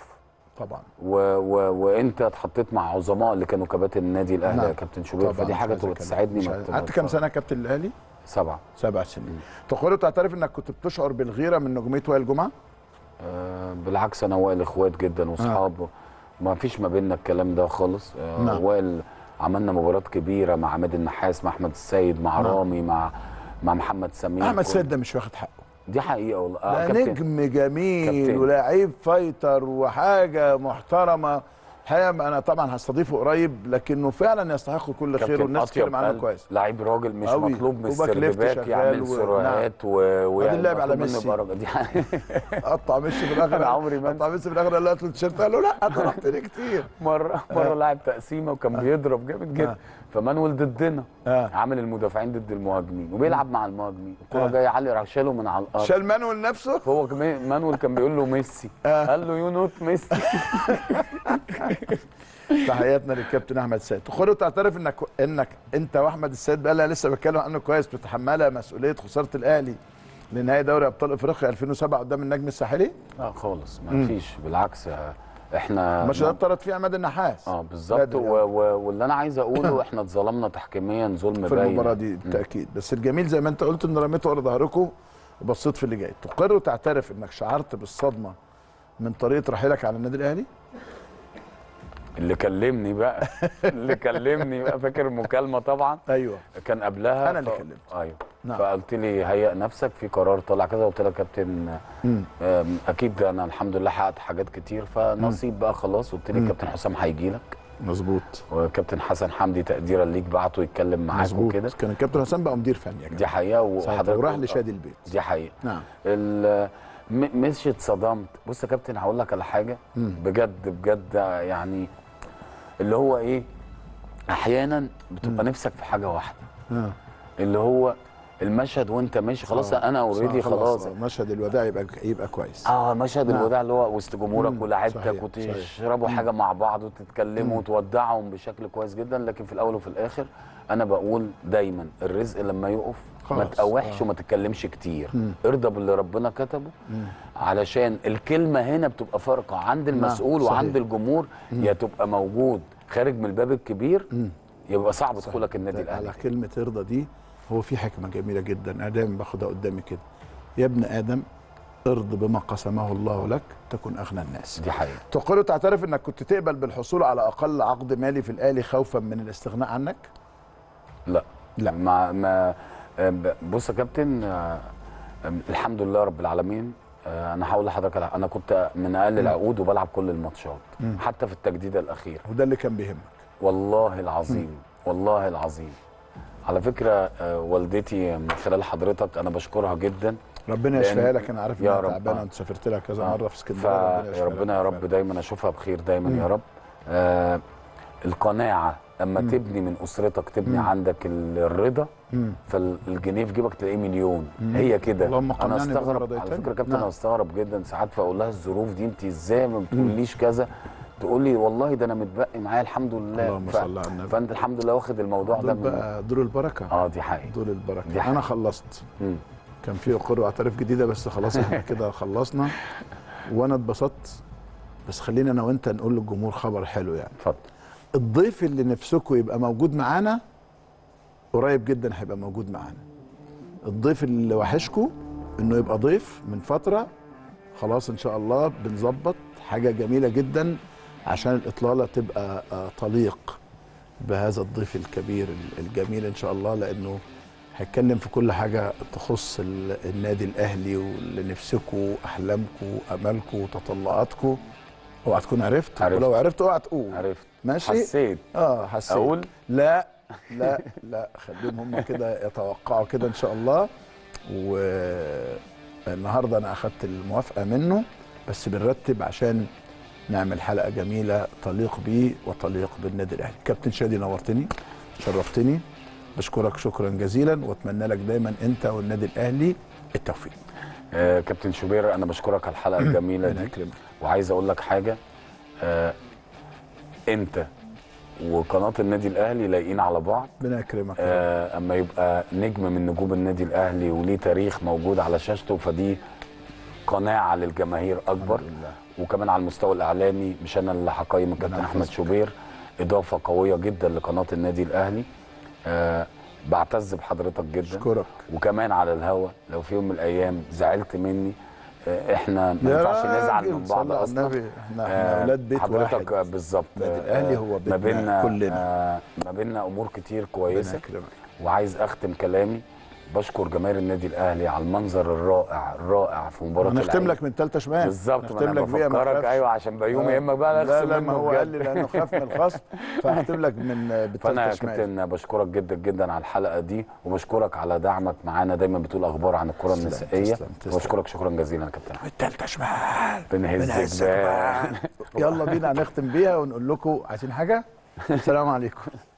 طبعا و... و... وانت اتحطيت مع عظماء اللي كانوا كباتن النادي الاهلي نعم. يا كابتن شوبير طبعا فدي مش حاجه عايز تبقى أتكلم. تساعدني مش ما عايز- تبقى قعدت كام تفرق. سنه كابتن الاهلي؟ سبعه سبع سنين تقول تعترف انك كنت بتشعر بالغيره من نجوميه وائل جمعه؟ آه بالعكس انا وائل اخوات جدا واصحاب ما فيش ما بيننا الكلام ده خالص آه نعم. وائل عملنا مباراه كبيره مع عماد النحاس مع احمد السيد مع نعم. رامي مع مع محمد سمير احمد كل- سيد ده مش واخد حقه دي حقيقه والله ده كابتن. نجم جميل كابتن. ولاعيب فايتر وحاجه محترمه الحقيقه انا طبعا هستضيفه قريب لكنه فعلا يستحق كل خير كابتن والناس أطيب تتكلم عنه قلب، كويس لعيب راجل مش أوي. مطلوب من وباك ليفت السردباك شغال يعمل و- سرعات و... وادي اللعب على مطلوب منه ميسي. يبقى راجل. دي حقيقة. قطع مشي في الاخر أنا عمري ما قطع مشي في الاخر قال له هات له التيشيرت قال له لا طلعتني كتير مره مره لاعب تقسيمه وكان بيضرب جامد جدا آه. فمانويل ضدنا آه. عامل المدافعين ضد المهاجمين وبيلعب مع المهاجمين الكره آه. جايه عالي راح شاله من على الارض شال مانويل نفسه فهو كمان مانويل كان بيقول له ميسي آه. قال له يو نوت ميسي تحياتنا للكابتن احمد السيد تخرج تعترف انك انك انت واحمد السيد بقى لسه بتكلم عنه كويس بتتحملها مسؤوليه خساره الاهلي لنهائي دوري ابطال افريقيا 2007 قدام النجم الساحلي لا خالص ما فيش بالعكس آه، احنا الماتش ده اتطرد فيه عماد النحاس اه بالظبط بدري و... و... واللي انا عايز اقوله احنا اتظلمنا تحكيميا ظلم في باين المباراه دي بالتاكيد بس الجميل زي ما انت قلت ان رميته ورا ظهركم وبصيت في اللي جاي تقر وتعترف انك شعرت بالصدمه من طريقه رحيلك على النادي الاهلي اللي كلمني بقى اللي كلمني بقى فاكر المكالمه طبعا ايوه كان قبلها أنا اللي ف... كلمت. ايوه نعم. فقلت لي هيئ نفسك في قرار طلع كذا قلت له يا كابتن مم. آم، اكيد انا الحمد لله حققت حاجات كتير فنصيب بقى خلاص قلت لي كابتن حسام هيجي لك مظبوط وكابتن حسن حمدي تقديرا ليك بعته يتكلم معاك مظبوط وكده كان الكابتن حسام بقى مدير فني يا دي جماعه حقيقه ساعتها وحضرتك وراح لشادي البيت دي حقيقه نعم ال- م- مش اتصدمت بص يا كابتن هقول لك على حاجه بجد بجد يعني اللي هو ايه احيانا بتبقى نفسك في حاجه واحده آه. اللي هو المشهد وانت ماشي خلاص آه. انا اوريدي صح، خلاص آه. مشهد الوداع يبقى يبقى كويس اه مشهد نعم. الوداع اللي هو وسط جمهورك مم. ولاعيبتك صحيح، وتشربوا حاجه مع بعض وتتكلموا وتودعهم بشكل كويس جدا لكن في الاول وفي الاخر انا بقول دايما الرزق لما يقف ما خلاص، تقوحش آه. وما تتكلمش كتير ارضى باللي ربنا كتبه علشان الكلمه هنا بتبقى فارقه عند المسؤول صحيح. وعند الجمهور يا تبقى موجود خارج من الباب الكبير يبقى صعب دخولك النادي الاهلي على كلمه رضا دي هو في حكمه جميله جدا انا دايما باخدها قدامي كده يا ابن ادم ارض بما قسمه الله لك تكن اغنى الناس دي حقيقه تقول تعترف انك كنت تقبل بالحصول على اقل عقد مالي في الاهلي خوفا من الاستغناء عنك لا لا. ما ما آه، بص يا كابتن آه، آه، الحمد لله رب العالمين آه، انا هقول لحضرتك على- انا كنت من اقل العقود وبلعب كل الماتشات حتى في التجديده الاخيره وده اللي كان بيهمك والله العظيم والله العظيم على فكره آه، والدتي من خلال حضرتك انا بشكرها جدا ربنا لأن- يشفيها لك انا عارف يا انها رب، تعبانه آه. انت سافرت لها كذا آه. مره في اسكندريه فيا ربنا يا رب دايما اشوفها بخير دايما يا رب آه القناعه لما تبني من اسرتك تبني عندك ال- الرضا فالجنيه في جيبك تلاقيه مليون هي كده اللهم انا قنعني بما استغرب رضيتني. على فكره يا كابتن نعم. انا استغرب جدا ساعات فاقول لها الظروف دي انت ازاي ما بتقوليش كذا تقول لي والله ده انا متبقي معايا الحمد لله اللهم ف- صل على النبي. فانت الحمد لله واخد الموضوع ده دول من بقى دول البركه اه دي حقيقه دول البركه دي حقيقة. انا خلصت مم. كان في عقود واعتراف جديده بس خلاص احنا كده خلصنا وانا اتبسطت بس خلينا انا وانت نقول للجمهور خبر حلو يعني اتفضل الضيف اللي نفسكم يبقى موجود معانا قريب جدا هيبقى موجود معانا الضيف اللي وحشكم انه يبقى ضيف من فتره خلاص ان شاء الله بنظبط حاجه جميله جدا عشان الاطلاله تبقى آه، تليق بهذا الضيف الكبير ال- الجميل ان شاء الله لانه هيتكلم في كل حاجه تخص ال- النادي الاهلي واللي نفسكم احلامكم امالكم تطلعاتكم اوعى تكون عرفت عرفت. ولو عرفت اوعى تقول عرفت ماشي حسيت اه حسيت أقول؟ لا لا لا خليهم هم كده يتوقعوا كده ان شاء الله والنهارده انا اخدت الموافقه منه بس بنرتب عشان نعمل حلقه جميله تليق بيه وتليق بالنادي الاهلي كابتن شادي نورتني شرفتني بشكرك شكرا جزيلا واتمنى لك دايما انت والنادي الاهلي التوفيق آه كابتن شوبير انا بشكرك على الحلقه الجميله ربنا دي يكرمك. وعايز اقول لك حاجه آه انت وقناه النادي الاهلي لايقين على بعض ربنا يكرمك يا رب. آه اما يبقى نجم من نجوم النادي الاهلي وليه تاريخ موجود على شاشته فدي قناعه للجماهير اكبر لله. وكمان على المستوى الاعلامي مش انا اللي هقيم الكابتن ربنا احمد يحفظك. شوبير اضافه قويه جدا لقناه النادي الاهلي آه بعتز بحضرتك جدا اشكرك وكمان على الهوا لو في يوم من الايام زعلت مني آه، احنا ما يا ينفعش نزعل راجل، من بعض صلى على اصلا النبي، احنا- احنا أولاد بيت حضرتك واحد. آه، بالظبط النادي آه، الأهلي هو ما بيتنا بيننا كلنا. آه، ما بيننا امور كتير كويسه ربنا يكرمك. وعايز اختم كلامي بشكر جماهير النادي الاهلي على المنظر الرائع الرائع في مباراه هنختم العين. لك من ثالثه شمال بالظبط ما نختم انا لك بيها ما بفكرك تخافش. ايوه عشان بيوم آه. يا اما بقى لا اخصم لا ما منه هو بجد. قال لي لانه خاف من الخصم فهختم لك من فانا بالثالثه يا شمال كابتن بشكرك جدا جدا على الحلقه دي وبشكرك على دعمك معانا دايما بتقول اخبار عن الكره تسلم، النسائيه تسلم، تسلم. وبشكرك شكرا جزيلا يا كابتن الثالثه شمال بنهزك بنهزك بقى. بقى. يلا بينا هنختم بيها ونقول لكم عايزين حاجه السلام عليكم